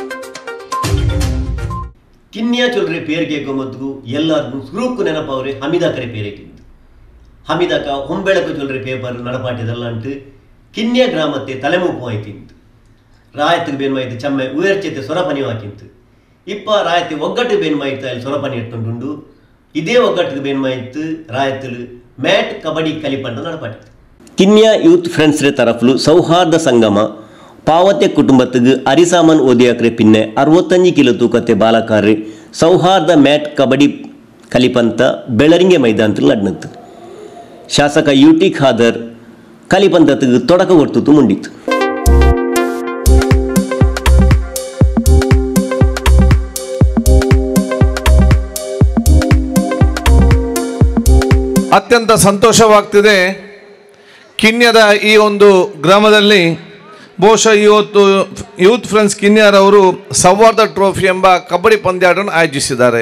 ಕಿನ್ನಿಯ ಚೊಲ್ರೆ ಪೇರ್ಗೆ ಗೊಮ್ಮದ್ಗೂ ಎಲ್ಲರಿಗೂ ಸುರೂಕು ನೆನಪವ್ರೆ ಹಮಿದಾಕರೆ ಪೇರೆಗಿಂದು ಹಮಿದಾಕ ಹೊಂಬೆಳಕು ಚೊಲ್ರೆ ಪೇಪರ್ ನಡಪಾಟಿದಲ್ಲಂಟು ಕಿನ್ನಿಯ ಗ್ರಾಮತ್ತೆ ತಲೆಮೂಪು ಆಯ್ತಿಂತು ರಾಯತ್ಗೆ ಬೇನ್ಮಾಯ್ತು ಚಮ್ಮೆ ಉಯರ್ಚತೆ ಸೊರಪನಿ ಹಾಕಿಂತು ಇಪ್ಪ ರಾಯತಿ ಒಗ್ಗಟ್ಟು ಬೇನ್ಮಾಯ್ತು ಅಲ್ಲಿ ಸೊರಪನಿ ಇಟ್ಕೊಂಡುಂಡು ಇದೇ ಒಗ್ಗಟ್ಟಿಗೆ ಬೇನ್ಮಾಯ್ತು ರಾಯತ್ತಲು ಮ್ಯಾಟ್ ಕಬಡ್ಡಿ ಕಲಿಪಂಡ ನಡಪಾಟಿತ್ತು ಕಿನ್ನಿಯ ಯೂತ್ ಫ್ರೆಂಡ್ಸ್ ತರಫ್ಲು ಸೌಹಾರ್ದ ಸಂಗಮ ಪಾವತೆ ಕುಟುಂಬத்துக்கு ಅರಿಸಾಮನ್ ಓದಿಯಾಕ್ರೆ ಪಿನ್ನೆ ಅರವತ್ತಂಜು ಕಿಲೋ ತೂಕತೆ ಬಾಲಕಾರ್ರಿ ಸೌಹಾರ್ದ ಮ್ಯಾಟ್ ಕಬಡ್ಡಿ ಕಲಿಪಂತ ಬೆಳರಿಂಗೆ ಮೈದಾನത്തിൽ ನಡೆನತ್ತು ಶಾಸಕ ಯು ಟಿ ಖಾದರ್ ಕಲಿಪಂತத்துக்கு தொடக்க ಕೊಡ್ತು ಮುಂಡಿತ್ತು ಅತ್ಯಂತ ಸಂತೋಷವಾಗ್ತಿದೆ ಕಿನ್ಯದ ಈ ಒಂದು ಗ್ರಾಮದಲ್ಲಿ ಬಹುಶಃ ಇವತ್ತು ಯೂತ್ ಫ್ರೆಂಡ್ಸ್ ಕಿನ್ಯರವರು ಸೌಹಾರ್ದ ಟ್ರೋಫಿ ಎಂಬ ಕಬಡ್ಡಿ ಪಂದ್ಯಾಟವನ್ನು ಆಯೋಜಿಸಿದ್ದಾರೆ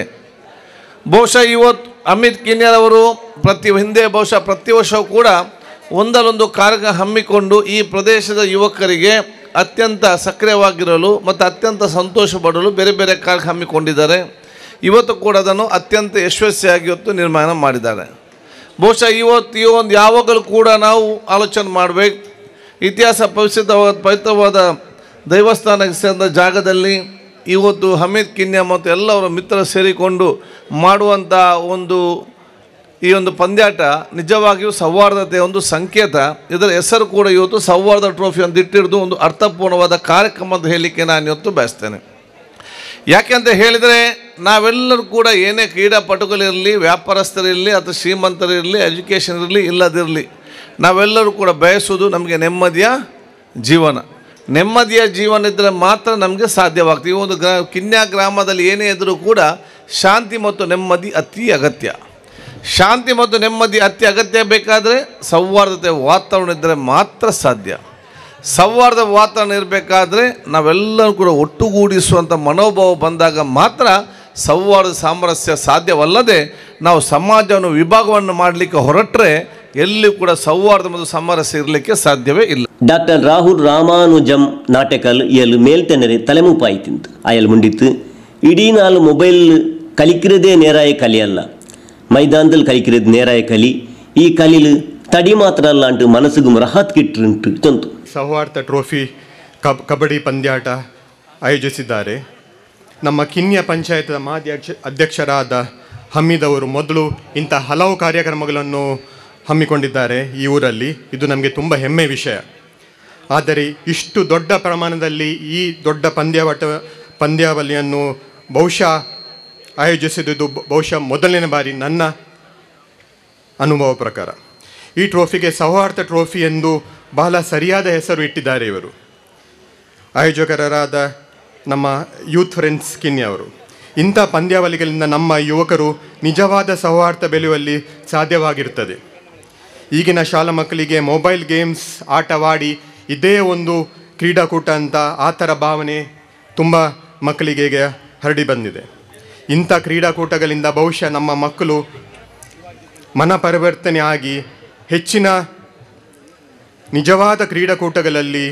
ಬಹುಶಃ ಇವತ್ತು ಅಮಿತ್ ಕಿನ್ಯರವರು ಪ್ರತಿ ಹಿಂದೆ ಬಹುಶಃ ಪ್ರತಿ ವರ್ಷವೂ ಕೂಡ ಒಂದಲ್ಲೊಂದು ಕಾರ್ಯಕ್ರಮ ಹಮ್ಮಿಕೊಂಡು ಈ ಪ್ರದೇಶದ ಯುವಕರಿಗೆ ಅತ್ಯಂತ ಸಕ್ರಿಯವಾಗಿರಲು ಮತ್ತು ಅತ್ಯಂತ ಸಂತೋಷ ಪಡಲು ಬೇರೆ ಬೇರೆ ಕಾರ್ಯಕ್ರಮ ಹಮ್ಮಿಕೊಂಡಿದ್ದಾರೆ ಇವತ್ತು ಕೂಡ ಅದನ್ನು ಅತ್ಯಂತ ಯಶಸ್ವಿಯಾಗಿ ಇವತ್ತು ನಿರ್ಮಾಣ ಮಾಡಿದ್ದಾರೆ ಬಹುಶಃ ಇವತ್ತು ಈ ಒಂದು ಯಾವಾಗಲೂ ಕೂಡ ನಾವು ಆಲೋಚನೆ ಮಾಡಬೇಕು ಇತಿಹಾಸ ಪವಿತ್ರ ಪವಿತ್ರವಾದ ದೈವಸ್ಥಾನಕ್ಕೆ ಸೇರಿದ ಜಾಗದಲ್ಲಿ ಇವತ್ತು ಹಮೀದ್ ಕಿನ್ಯ ಮತ್ತು ಎಲ್ಲವರ ಮಿತ್ರರು ಸೇರಿಕೊಂಡು ಮಾಡುವಂಥ ಒಂದು ಈ ಒಂದು ಪಂದ್ಯಾಟ ನಿಜವಾಗಿಯೂ ಸೌಹಾರ್ದತೆಯ ಒಂದು ಸಂಕೇತ ಇದರ ಹೆಸರು ಕೂಡ ಇವತ್ತು ಸೌಹಾರ್ದ ಟ್ರೋಫಿ ಅಂತ ಇಟ್ಟಿರೋದು ಒಂದು ಅರ್ಥಪೂರ್ಣವಾದ ಕಾರ್ಯಕ್ರಮ ಅಂತ ಹೇಳಲಿಕ್ಕೆ ನಾನು ಇವತ್ತು ಬಯಸ್ತೇನೆ ಯಾಕೆಂತ ಹೇಳಿದರೆ ನಾವೆಲ್ಲರೂ ಕೂಡ ಏನೇ ಕ್ರೀಡಾಪಟುಗಳಿರಲಿ ವ್ಯಾಪಾರಸ್ಥರಿರಲಿ ಅಥವಾ ಶ್ರೀಮಂತರಿರಲಿ ಎಜುಕೇಷನ್ ಇರಲಿ ಇಲ್ಲದಿರಲಿ ನಾವೆಲ್ಲರೂ ಕೂಡ ಬಯಸೋದು ನಮಗೆ ನೆಮ್ಮದಿಯ ಜೀವನ ನೆಮ್ಮದಿಯ ಜೀವನ ಇದ್ದರೆ ಮಾತ್ರ ನಮಗೆ ಸಾಧ್ಯವಾಗ್ತದೆ ಈ ಒಂದು ಗ್ರಾ ಕಿನ್ಯಾ ಗ್ರಾಮದಲ್ಲಿ ಏನೇ ಇದ್ದರೂ ಕೂಡ ಶಾಂತಿ ಮತ್ತು ನೆಮ್ಮದಿ ಅತಿ ಅಗತ್ಯ ಶಾಂತಿ ಮತ್ತು ನೆಮ್ಮದಿ ಅತಿ ಅಗತ್ಯ ಬೇಕಾದರೆ ಸೌಹಾರ್ದತೆ ವಾತಾವರಣ ಇದ್ದರೆ ಮಾತ್ರ ಸಾಧ್ಯ ಸೌಹಾರ್ದ ವಾತಾವರಣ ಇರಬೇಕಾದ್ರೆ ನಾವೆಲ್ಲರೂ ಕೂಡ ಒಟ್ಟುಗೂಡಿಸುವಂಥ ಮನೋಭಾವ ಬಂದಾಗ ಮಾತ್ರ ಸೌಹಾರ್ದ ಸಾಮರಸ್ಯ ಸಾಧ್ಯವಲ್ಲದೆ ನಾವು ಸಮಾಜವನ್ನು ವಿಭಾಗವನ್ನು ಮಾಡಲಿಕ್ಕೆ ಹೊರಟ್ರೆ ಎಲ್ಲಿ ಕೂಡ ಸೌಹಾರ್ದ ಮತ್ತು ಸಾಮರಸ್ಯ ಇರಲಿಕ್ಕೆ ಸಾಧ್ಯವೇ ಇಲ್ಲ ಡಾಕ್ಟರ್ ರಾಹುಲ್ ರಾಮಾನುಜಂ ನಾಟಕಲ್ ಇಯಲು ಮೇಲ್ತೆನರೆ ತಲೆಮುಪಾಯ್ತಿಂತು ಅಯಲ್ ಮುಂಡಿತ್ತು ಇಡೀ ನಾಳು ಮೊಬೈಲ್ ಕಲಿಕಿರದೇ ನೇರಾಯ ಕಲಿ ಅಲ್ಲ ಮೈದಾನದಲ್ಲಿ ಕಲಿಕಿರದು ನೇರಾಯ ಕಲಿ ಈ ಕಲಿಲು ತಡಿ ಮಾತ್ರ ಅಲ್ಲ ಅಂಟು ಮನಸ್ಸಿಗೂ ರಹತ್ ಕಿಟ್ಟುಂಟು ತಂತು ಸೌಹಾರ್ದ ಟ್ರೋಫಿ ಕಬ್ ಕಬಡ್ಡಿ ಪಂದ್ಯಾಟ ಆಯೋಜಿಸಿದ್ದಾರೆ ನಮ್ಮ ಕಿನ್ಯ ಪಂಚಾಯತ್ ಮಾಜಿ ಅಧ್ಯಕ್ಷ ಅಧ್ಯಕ್ಷರಾದ ಹಮೀದ್ ಅವರು ಮೊದಲು ಇಂಥ ಹಲವು ಕಾರ್ಯಕ್ರಮಗಳನ್ನು ಹಮ್ಮಿಕೊಂಡಿದ್ದಾರೆ ಈ ಊರಲ್ಲಿ ಇದು ನಮಗೆ ತುಂಬ ಹೆಮ್ಮೆ ವಿಷಯ ಆದರೆ ಇಷ್ಟು ದೊಡ್ಡ ಪ್ರಮಾಣದಲ್ಲಿ ಈ ದೊಡ್ಡ ಪಂದ್ಯಾಟ ಪಂದ್ಯಾವಳಿಯನ್ನು ಬಹುಶಃ ಆಯೋಜಿಸಿದುದು ಬ- ಬಹುಶಃ ಮೊದಲನೇ ಬಾರಿ ನನ್ನ ಅನುಭವ ಪ್ರಕಾರ ಈ ಟ್ರೋಫಿಗೆ ಸೌಹಾರ್ದ ಟ್ರೋಫಿ ಎಂದು ಬಹಳ ಸರಿಯಾದ ಹೆಸರು ಇಟ್ಟಿದ್ದಾರೆ ಇವರು ಆಯೋಜಕರಾದ ನಮ್ಮ ಯೂತ್ ಫ್ರೆಂಡ್ಸ್ ಕಿನ್ನಿ ಅವರು ಇಂಥ ಪಂದ್ಯಾವಳಿಗಳಿಂದ ನಮ್ಮ ಯುವಕರು ನಿಜವಾದ ಸೌಹಾರ್ದ ಬೆಳೆಯುವಲ್ಲಿ ಸಾಧ್ಯವಾಗಿರುತ್ತದೆ ಈಗಿನ ಶಾಲಾ ಮಕ್ಕಳಿಗೆ ಮೊಬೈಲ್ ಗೇಮ್ಸ್ ಆಟವಾಡಿ ಇದೇ ಒಂದು ಕ್ರೀಡಾಕೂಟ ಅಂತ ಆ ಥರ ಭಾವನೆ ತುಂಬ ಮಕ್ಕಳಿಗೆ ಈಗ ಹರಡಿ ಬಂದಿದೆ ಇಂಥ ಕ್ರೀಡಾಕೂಟಗಳಿಂದ ಬಹುಶಃ ನಮ್ಮ ಮಕ್ಕಳು ಮನ ಪರಿವರ್ತನೆ ಆಗಿ ಹೆಚ್ಚಿನ ನಿಜವಾದ ಕ್ರೀಡಾಕೂಟಗಳಲ್ಲಿ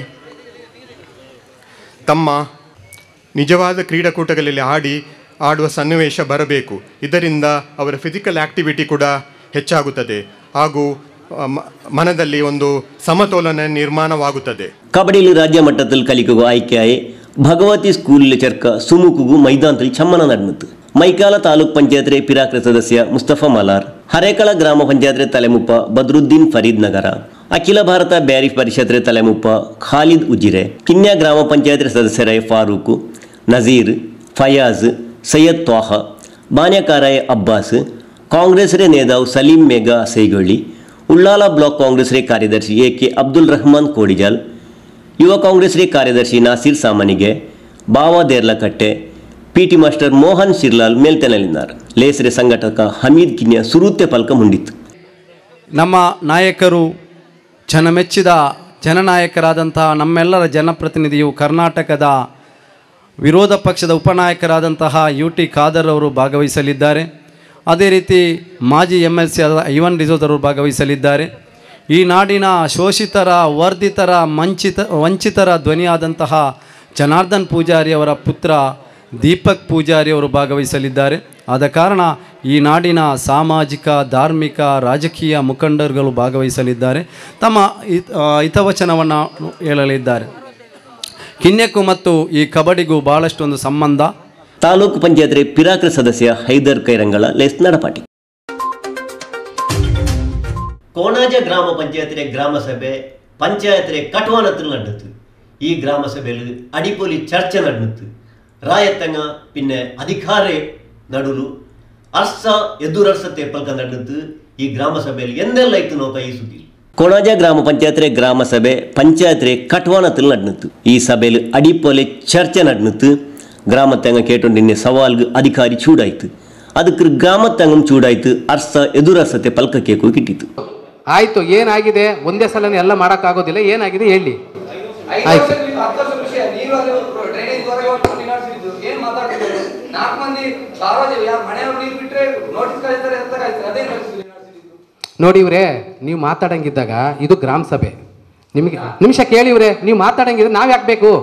ತಮ್ಮ ನಿಜವಾದ ಕ್ರೀಡಾಕೂಟಗಳಲ್ಲಿ ಆಡಿ ಆಡುವ ಸನ್ನಿವೇಶ ಬರಬೇಕು ಇದರಿಂದ ಅವರ ಫಿಸಿಕಲ್ ಆ್ಯಕ್ಟಿವಿಟಿ ಕೂಡ ಹೆಚ್ಚಾಗುತ್ತದೆ ಹಾಗೂ ಆ, ಮ- ಮನದಲ್ಲಿ ಒಂದು ಸಮತೋಲನ ನಿರ್ಮಾಣವಾಗುತ್ತದೆ കബഡിയിൽ രാജ്യമട്ടത്തിൽ കളിക്കുക ആയിക്കായി ഭഗവതി സ്കൂളിലെ ചെറുക്ക സുമുക്കുഗു മൈതാനത്തിൽ ചമ്മന നടന്നത് മൈക്കാല താലൂക്ക് പഞ്ചായത്തിലെ പിരാക്ര സദസ്യ മുസ്തഫ മലാർ ಹರೇಕಳ ಗ್ರಾಮ ಪಂಚಾಯತ್ರೆ ತಲೆಮುಪ್ಪ ಬದ್ರುದ್ದೀನ್ ಫರೀದ್ ನಗರ ಅಖಿಲ ಭಾರತ ಬ್ಯಾರಿಫ್ ಪರಿಷತ್ರೆ ತಲೆಮುಪ್ಪ ಖಾಲಿದ್ ಉಜಿರೆ ಕಿನ್ಯಾ ಗ್ರಾಮ ಪಂಚಾಯತ್ರೆ ಸದಸ್ಯರಾಯ ಫಾರೂಕ್ ನಜೀರ್ ಫಯಾಜ್ ಸೈಯದ್ ತ್ವಾಹ ಬಾನ್ಯಕಾರಾಯ ಅಬ್ಬಾಸ್ ಕಾಂಗ್ರೆಸ್ರೆ ನೇತಾವು ಸಲೀಂ ಮೇಘಾ ಸೈಗೊಳ್ಳಿ ಉಳ್ಳಾಲ ಬ್ಲಾಕ್ ಕಾಂಗ್ರೆಸ್ರೆ ಕಾರ್ಯದರ್ಶಿ ಎ ಕೆ ಅಬ್ದುಲ್ ರಹಮಾನ್ ಕೋಡಿಜಾಲ್ ಯುವ ಕಾಂಗ್ರೆಸ್ರೆ ಕಾರ್ಯದರ್ಶಿ ನಾಸೀರ್ ಸಾಮಾನಿಗೆ Bava Deralakatte P T master Mohan Shirlal ಮೇಲ್ತೆನಲಿದ್ದಾರೆ ಲೇಸರೆ ಸಂಘಟಕ ಹಮೀದ್ ಕಿನ್ಯ ಸುರೂತೆ ಫಲ್ಕ ಮುಂಡಿತ್ತು ನಮ್ಮ ನಾಯಕರು ಜನಮೆಚ್ಚಿದ ಜನನಾಯಕರಾದಂತಹ ನಮ್ಮೆಲ್ಲರ ಜನಪ್ರತಿನಿಧಿಯು ಕರ್ನಾಟಕದ ವಿರೋಧ ಪಕ್ಷದ ಉಪನಾಯಕರಾದಂತಹ ಯು ಟಿ ಖಾದರ್ ಅವರು ಭಾಗವಹಿಸಲಿದ್ದಾರೆ ಅದೇ ರೀತಿ ಮಾಜಿ ಎಮ್ ಎಲ್ ಸಿ ಆದ ಐವನ್ ಡಿಸೋದ್ ಅವರು ಭಾಗವಹಿಸಲಿದ್ದಾರೆ ಈ ನಾಡಿನ ಶೋಷಿತರ ವರ್ಧಿತರ ವಂಚಿತ ವಂಚಿತರ ಧ್ವನಿಯಾದಂತಹ ಜನಾರ್ದನ್ ಪೂಜಾರಿ ಅವರ ಪುತ್ರ ದೀಪಕ್ ಪೂಜಾರಿ ಅವರು ಭಾಗವಹಿಸಲಿದ್ದಾರೆ ಆದ ಕಾರಣ ಈ ನಾಡಿನ ಸಾಮಾಜಿಕ ಧಾರ್ಮಿಕ ರಾಜಕೀಯ ಮುಖಂಡರುಗಳು ಭಾಗವಹಿಸಲಿದ್ದಾರೆ ತಮ್ಮ ಹಿತ ಆ, ಹಿತವಚನವನ್ನು ಹೇಳಲಿದ್ದಾರೆ ಕಿನ್ಯಕ್ಕೂ ಮತ್ತು ಈ ಕಬಡ್ಡಿಗೂ ಬಹಳಷ್ಟು ಒಂದು ಸಂಬಂಧ ತಾಲೂಕು ಪಂಚಾಯತ್ರೆ ಪಿರಾಕ್ರ ಸದಸ್ಯ ಹೈದರ್ ಕೈರಂಗಳ ಲೆಸ್ ನಡಪಾಟಿ കോണാജ ഗ്രാമപഞ്ചായത്തിലെ ഗ്രാമസഭ പഞ്ചായത്തിലെ കട്ടുവാനത്തിൽ നടന്നത് ഈ ഗ്രാമസഭയിൽ അടിപൊളി ചർച്ച നടന്നത് ರಾಯತ್ತಂಗ പിന്നെ ಅಧಿಕಾರ ನಡುಲು ಅರ್ಸ ಎದುರರ್ಸತೆ ಪಲ್ಕ ನಡೆದು ಈ ಗ್ರಾಮ ಸಭೆಯಲ್ಲಿ ಎಂದೆಲ್ಲ ಇತ್ತು ನೋಕ ಈ ಸುದ್ದಿ ಕೊಣಾಜ ಗ್ರಾಮ ಪಂಚಾಯತ್ರೆ ಗ್ರಾಮ ಸಭೆ ಪಂಚಾಯತ್ರೆ ಕಟ್ವಾನത്തിൽ നടന്നത് ഈ സഭയിൽ അടിപോലെ ചർച്ച നടന്നത് ഗ്രാമത്തങ്ങ കേട്ടോണ്ടിന്നെ സവാൽഗ് അധികാരി ചൂടാಯ್ತು ಅದಕ್ಕೆ ಗ್ರಾಮತ್ತಂಗಂ ಚೂಡಾಯ್ತು ಅರ್ಸ ಎದುರರ್ಸತೆ ಪಲ್ಕಕ್ಕೆ ಹೋಗಿ ಕಿಟ್ಟಿತ್ತು ಆಯ್ತು ಏನಾಗಿದೆ ಒಂದೇ ಸಲ ಎಲ್ಲ ಮಾಡೋಕ್ಕಾಗೋದಿಲ್ಲ ಏನಾಗಿದೆ ಹೇಳಿ ಆಯ್ತು ನಾಲ್ಕು ಮಂದಿ ಸಾರ್ವಜನಿಕ ಯಾರು ಮನೆಯವ್ರು ನೀರು ಬಿಟ್ರೆ ನೋಟಿಸ್ ಕಳಿಸ್ತಾರೆ ಅಂತ ಕಳಿಸ್ತಾರೆ ಅದೇ ಕಳಿಸ್ತೀವಿ ನೋಡಿ ಇವ್ರೆ ನೀವು ಮಾತಾಡಂಗಿದ್ದಾಗ ಇದು ಗ್ರಾಮ ಸಭೆ ನಿಮಗೆ ನಿಮಿಷ ಕೇಳಿವ್ರೆ ನೀವು ಮಾತಾಡಂಗಿದ್ರೆ ನಾವು ಯಾಕೆ ಬೇಕು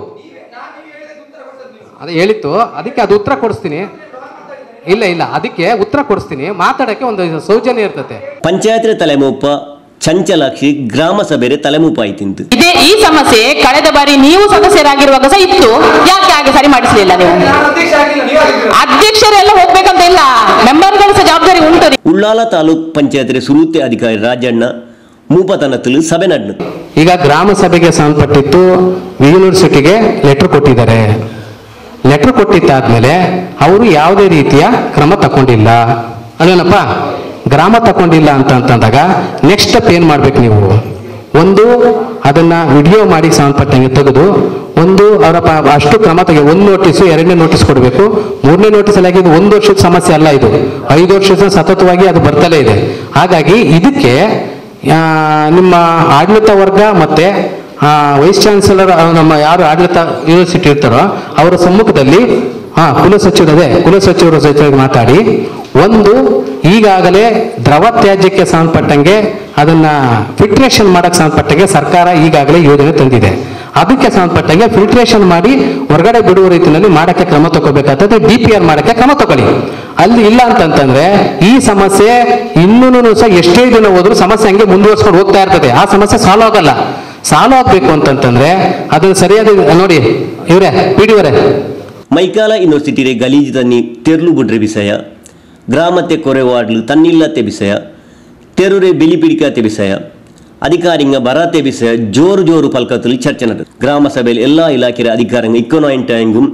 ಅದೇ ಹೇಳಿತ್ತು ಅದಕ್ಕೆ ಅದು ಉತ್ತರ ಕೊಡಿಸ್ತೀನಿ ಇಲ್ಲ ಇಲ್ಲ ಅದಕ್ಕೆ ಉತ್ತರ ಕೊಡಿಸ್ತೀನಿ ಮಾತಾಡಕ್ಕೆ ಒಂದು ಸೌಜನ್ಯ ಇರ್ತತೆ ಪಂಚಾಯತ್ರೆ ತಲೆಮೂಪ ಚಂಚಲಾಕ್ಷಿ ಗ್ರಾಮ ಸಭೆರೆ ತಲೆಮೂಪ ಆಯ್ತಿಂತು ಇದೇ ಈ ಸಮಸ್ಯೆ ಕಳೆದ ಬಾರಿ ನೀವು ಸದಸ್ಯರಾಗಿರುವಾಗ ಸಹ ಇತ್ತು ಯಾಕೆ ಹಾಗೆ ಸರಿ ಮಾಡಿಸಲಿಲ್ಲ ನೀವು ಅಧ್ಯಕ್ಷರೆಲ್ಲ ಹೋಗ್ಬೇಕಂತ ಇಲ್ಲ ಮೆಂಬರ್ಗಳು ಸಹ ಜವಾಬ್ದಾರಿ ಉಂಟು ಉಳ್ಳಾಲ ತಾಲೂಕ್ ಪಂಚಾಯತ್ರೆ ಸುರುತೆ ಅಧಿಕಾರಿ ರಾಜಣ್ಣ ಮೂಪತನത്തിൽ ಸಭೆ ನಡೆದು ಈಗ ಗ್ರಾಮ ಸಭೆಗೆ ಸಂಬಂಧಪಟ್ಟಿತ್ತು ಯೂನಿವರ್ಸಿಟಿಗೆ ಲೆಟರ್ ಕೊಟ್ಟಿದ್ದಾರೆ ಲೆಟರ್ ಕೊಟ್ಟಿದ್ದಾದ್ಮೇಲೆ ಅವರು ಯಾವುದೇ ರೀತಿಯ ಕ್ರಮ ತಗೊಂಡಿಲ್ಲ ಅಲ್ವೇನಪ್ಪ ಗ್ರಾಮ ತಗೊಂಡಿಲ್ಲ ಅಂತ ಅಂತಂದಾಗ ನೆಕ್ಸ್ಟ್ ಸ್ಟೆಪ್ ಏನು ಮಾಡ್ಬೇಕು ನೀವು ಒಂದು ಅದನ್ನ ವಿಡಿಯೋ ಮಾಡಿ ಸಂಬಂಧಪಟ್ಟಂಗೆ ತೆಗೆದು ಒಂದು ಅವರ ಪ- ಅಷ್ಟು ಕ್ರಮ ತೆಗೆ ಒಂದು ನೋಟಿಸು ಎರಡನೇ ನೋಟಿಸ್ ಕೊಡಬೇಕು ಮೂರನೇ ನೋಟಿಸಲ್ಲಿ ಆಗಿದ್ದು ಒಂದು ವರ್ಷದ ಸಮಸ್ಯೆ ಅಲ್ಲ ಇದು ಐದು ವರ್ಷದ ಸತತವಾಗಿ ಅದು ಬರ್ತಲೇ ಇದೆ ಹಾಗಾಗಿ ಇದಕ್ಕೆ ಆ, ನಿಮ್ಮ ಆಡಳಿತ ವರ್ಗ ಮತ್ತೆ ಆ, ವೈಸ್ ಚಾನ್ಸಲರ್ ಆ, ನಮ್ಮ ಯಾರು ಆಡಳಿತ ಯೂನಿವರ್ಸಿಟಿ ಇರ್ತಾರೋ ಅವರ ಸಮ್ಮುಖದಲ್ಲಿ ಹಾ ಕುಲಸಚಿವರು ಅದೇ ಕುಲಸಚಿವರ ಜೊತೆ ಮಾತಾಡಿ ಒಂದು ಈಗಾಗಲೇ ದ್ರವ ತ್ಯಾಜ್ಯಕ್ಕೆ ಸಂಬಂಧಪಟ್ಟಂಗೆ ಅದನ್ನ ಫಿಲ್ಟ್ರೇಷನ್ ಮಾಡಕ್ಕೆ ಸಂಬಂಧಪಟ್ಟಂಗೆ ಸರ್ಕಾರ ಈಗಾಗಲೇ ಯೋಜನೆ ತಂದಿದೆ ಅದಕ್ಕೆ ಸಂಬಂಧಪಟ್ಟಂಗೆ ಫಿಲ್ಟ್ರೇಷನ್ ಮಾಡಿ ಹೊರಗಡೆ ಬಿಡುವ ರೀತಿಯಲ್ಲಿ ಮಾಡಕ್ಕೆ ಕ್ರಮ ತಗೋಬೇಕಾಗ್ತದೆ ಡಿ ಪಿ ಆರ್ ಮಾಡಕ್ಕೆ ಕ್ರಮ ತಗೊಳ್ಳಿ ಅಲ್ಲಿ ಇಲ್ಲ ಅಂತಂತಂದ್ರೆ ಈ ಸಮಸ್ಯೆ ಇನ್ನೂ ಸಹ ಎಷ್ಟೇ ದಿನ ಹೋದ್ರೂ ಸಮಸ್ಯೆ ಹಂಗೆ ಮುಂದುವರ್ಸ್ಕೊಂಡು ಹೋಗ್ತಾ ಇರ್ತದೆ ಆ ಸಮಸ್ಯೆ ಸಾಲ್ವ್ ಆಗಲ್ಲ ಸಾಲ್ವ್ ಆಗ್ಬೇಕು ಅಂತಂತಂದ್ರೆ ಅದನ್ನ ಸರಿಯಾದ ನೋಡಿ ಇವ್ರೆ ಪಿಡಿಯವರೇ ಮೈಕಾಲ ಯೂನಿವರ್ಸಿಟಿರೆ ಗಲೀಜು ತನ್ನಿ ತೆರ್ಲು ಬಿಡ್ರೆ ವಿಷಯ ಗ್ರಾಮತೆ ಕೊರೆ ವಾಡ್ಲು ತನ್ನಿಲ್ಲತ್ತೆ ವಿಷಯ ತೆರುರೆ ಬಿಲಿ ಪಿಡಿಕಾತೆ ವಿಷಯ ಅಧಿಕಾರಿಂಗ ಬರಾತೆ ವಿಷಯ ಜೋರು ಜೋರು ಪಲ್ಕದಲ್ಲಿ ಚರ್ಚೆ ನಡೆದು ಗ್ರಾಮ ಸಭೆಯಲ್ಲಿ ಎಲ್ಲ ಇಲಾಖೆಯ ಅಧಿಕಾರಂಗ ಇಕ್ಕೊನಾಯಿಂಟಾಯಿಂಗುಂ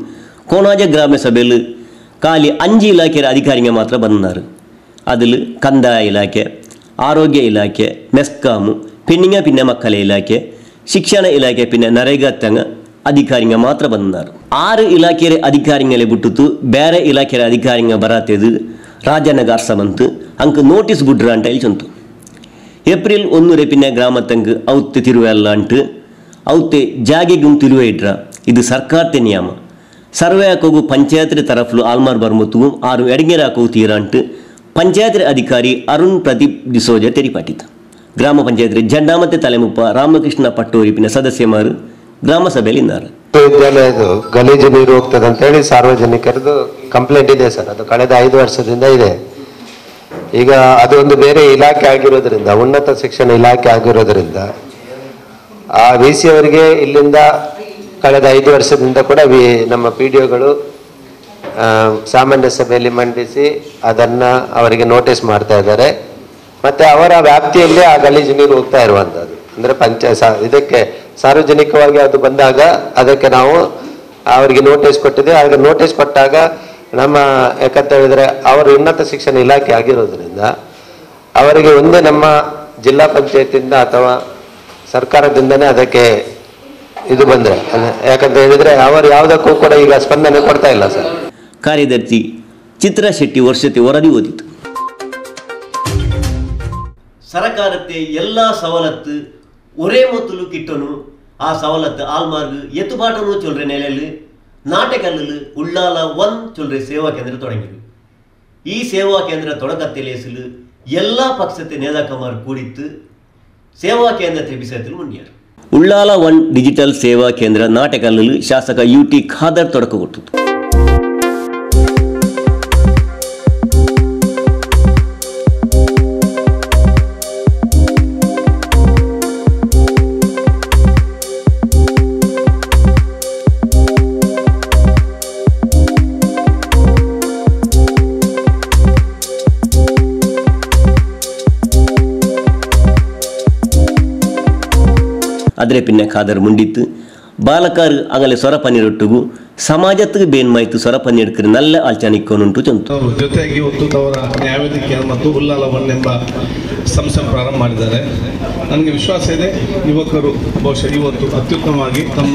ಕೋಣಾಜ ಗ್ರಾಮ ಸಭೆಯಲ್ಲಿ ಖಾಲಿ ಅಂಜು ಇಲಾಖೆಯ ಅಧಿಕಾರಿಗ ಮಾತ್ರ ಬಂದರು അതിൽ ಕಂದಾಯ ಇಲಾಖೆ ಆರೋಗ್ಯ ಇಲಾಖೆ ಮೆಸ್ಕಾಮು ಪೆಣ್ಣಿಂಗ ಪಿನ್ನ ಮಕ್ಕಳ ಇಲಾಖೆ ಶಿಕ್ಷಣ ಇಲಾಖೆ ಪಿನ್ನ ನರೇಗಾ ತಂಗ ಅಧಿಕಾರಿಗ ಮಾತ್ರ ಬಂದರು ಆರು ಇಲಾಖೆಯ ಅಧಿಕಾರಿಗಳೇ ಬಿಟ್ಟಿತು ಬೇರೆ ಇಲಾಖೆಯ ಅಧಿಕಾರಿಗ ಬರತ್ತದು ರಾಜನಗ ಅರ್ಸಮಂತ್ ಅಂಕ ನೋಟಿಸ್ ಬಿಡ್ರ ಅಂತ ಹೇಳ್ಚಂತು ಏಪ್ರಿಲ್ ಒಂದು ರೇಪಿನ ಗ್ರಾಮ ತಂಗ ಔತ್ತೆ ತಿರುವೆಲ್ಲ ಅಂಟು ಔತ್ತೆ ಜಾಗೆಗುಂ ತಿರುವೆ ಇಟ್ರ ಇದು ಸರ್ಕಾರತೆ ನಿಯಮ ಸರ್ವೆ ಹಾಕೋಗು ಪಂಚಾಯತ್ ತರಫ್ಲು ಆಲ್ಮಾರ್ ಬರ್ಮತ್ತು ಆರು ಎಡಗೆರ ಹಾಕೋಗು ತೀರ ಅಂಟು ಪಂಚಾಯತ್ ಅಧಿಕಾರಿ ಅರುಣ್ ಪ್ರದೀಪ್ ಡಿಸೋಜ ತೆರಿಪಾಟಿತು ಗ್ರಾಮ ಪಂಚಾಯತ್ ಜಂಡ ಮತ್ತೆ ತಲೆಮುಪ್ಪ ರಾಮಕೃಷ್ಣ ಪಟ್ಟೋರಿಪಿನ ಸದಸ್ಯಮಾರು ಗ್ರಾಮ ಸಭೆಯಲ್ಲಿ ಇದ್ದಾರೆ ವಿದ್ಯಾಲಯದು ಗಲೀಜು ನೀರು ಹೋಗ್ತದೆ ಅಂತ ಹೇಳಿ ಸಾರ್ವಜನಿಕರದು ಕಂಪ್ಲೇಂಟ್ ಇದೆ ಸರ್ ಅದು ಕಳೆದ ಐದು ವರ್ಷದಿಂದ ಇದೆ ಈಗ ಅದು ಒಂದು ಬೇರೆ ಇಲಾಖೆ ಆಗಿರೋದ್ರಿಂದ ಉನ್ನತ ಶಿಕ್ಷಣ ಇಲಾಖೆ ಆಗಿರೋದ್ರಿಂದ ಆ ವಿ ಸಿ ಅವರಿಗೆ ಇಲ್ಲಿಂದ ಕಳೆದ ಐದು ವರ್ಷದಿಂದ ಕೂಡ ವಿ ನಮ್ಮ ಪಿ ಡಿ ಒಗಳು ಸಾಮಾನ್ಯ ಸಭೆಯಲ್ಲಿ ಮಂಡಿಸಿ ಅದನ್ನ ಅವರಿಗೆ ನೋಟಿಸ್ ಮಾಡ್ತಾ ಇದ್ದಾರೆ ಮತ್ತೆ ಅವರ ವ್ಯಾಪ್ತಿಯಲ್ಲಿ ಆ ಗಲೀಜು ನೀರು ಹೋಗ್ತಾ ಇರುವಂತದ್ದು ಅಂದ್ರೆ ಪಂಚ ಸಾ- ಇದಕ್ಕೆ ಸಾರ್ವಜನಿಕವಾಗಿ ಅದು ಬಂದಾಗ ಅದಕ್ಕೆ ನಾವು ಅವರಿಗೆ ನೋಟಿಸ್ ಕೊಟ್ಟಿದೆ ಆಗ ನೋಟಿಸ್ ಕೊಟ್ಟಾಗ ನಮ್ಮ ಯಾಕಂತ ಹೇಳಿದ್ರೆ ಅವರು ಉನ್ನತ ಶಿಕ್ಷಣ ಇಲಾಖೆ ಆಗಿರೋದ್ರಿಂದ ಅವರಿಗೆ ಒಂದೇ ನಮ್ಮ ಜಿಲ್ಲಾ ಪಂಚಾಯತಿಂದ ಅಥವಾ ಸರ್ಕಾರದಿಂದನೇ ಅದಕ್ಕೆ ಇದು ಬಂದ್ರೆ ಅಲ್ಲ, ಯಾಕಂತ ಹೇಳಿದ್ರೆ ಅವರು ಯಾವುದಕ್ಕೂ ಕೂಡ ಈಗ ಸ್ಪಂದನೆ ಕೊಡ್ತಾ ಇಲ್ಲ ಸರ್ ಕಾರ್ಯದರ್ಶಿ ಚಿತ್ರ ಶೆಟ್ಟಿ ವರ್ಷತೆ ವರದಿ ಓದಿತು ಸರಕಾರಕ್ಕೆ ಎಲ್ಲ ಸವಲತ್ತು ஒரே ಮೊತ್ತಲು ಕಿಟ್ಟನು ಆ ಸವಲತ್ತು ಆಲ್ಮಾರ್ಗ್ ಎತ್ತುಪಾಟನು ಚೊಲ್ರೆ ನೆಲೆಯಲ್ಲಿ ನಾಟಕಲ್ಲಲು ಉಳ್ಳಾಲ ಒನ್ ಚೊಲ್ರೆ ಸೇವಾ ಕೇಂದ್ರ தொடங்கியது ಈ ಸೇವಾ ಕೇಂದ್ರ தொடக்கத்திலேசில் எல்லா பக்ஷத்தை நேதாக்கமார் கூடித்து ಸೇವಾ ಕೇಂದ್ರ ತೆಬಿಸத்தில் ಮುನ್ನಿಯಾರು ಉಳ್ಳಾಲ ಒನ್ ಡಿಜಿಟಲ್ ಸೇವಾ ಕೇಂದ್ರ ನಾಟಕಲ್ಲಲು ಶಾಸಕ ಯು ಟಿ ಖಾದರ್ ತೊಡಕ ಕೊಟ್ಟಿತು ಆದರೆ ಪಿನ್ನ ಖಾದರ್ ಮುಂಡಿತ್ತು ಬಾಲಕಾರ್ ಆಗಲೇ ಸ್ವರ ಪನ್ನೀರೊಟ್ಟಿಗೂ ಸಮಾಜಕ್ಕೆ ಬೇನ್ಮಾಯ್ತು ಸ್ವರ ಪನ್ನೀರ್ಕರು ನಲ್ಲ ಆಲ್ಚಾನಿಕ್ಕೋನುಂಟು ಚಂತು ಅವರು ಜೊತೆಯಾಗಿ ಒತ್ತು ಅವರ ನ್ಯಾಯವೇದಿಕೆ ಮತ್ತು ಉಲ್ಲಾಲ ಒನ್ ಎಂಬ ಸಂಸ್ಥೆ ಪ್ರಾರಂಭ ಮಾಡಿದ್ದಾರೆ ನನಗೆ ವಿಶ್ವಾಸ ಇದೆ ಯುವಕರು ಬಹುಶಃ ಇವತ್ತು ಅತ್ಯುತ್ತಮವಾಗಿ ತಮ್ಮ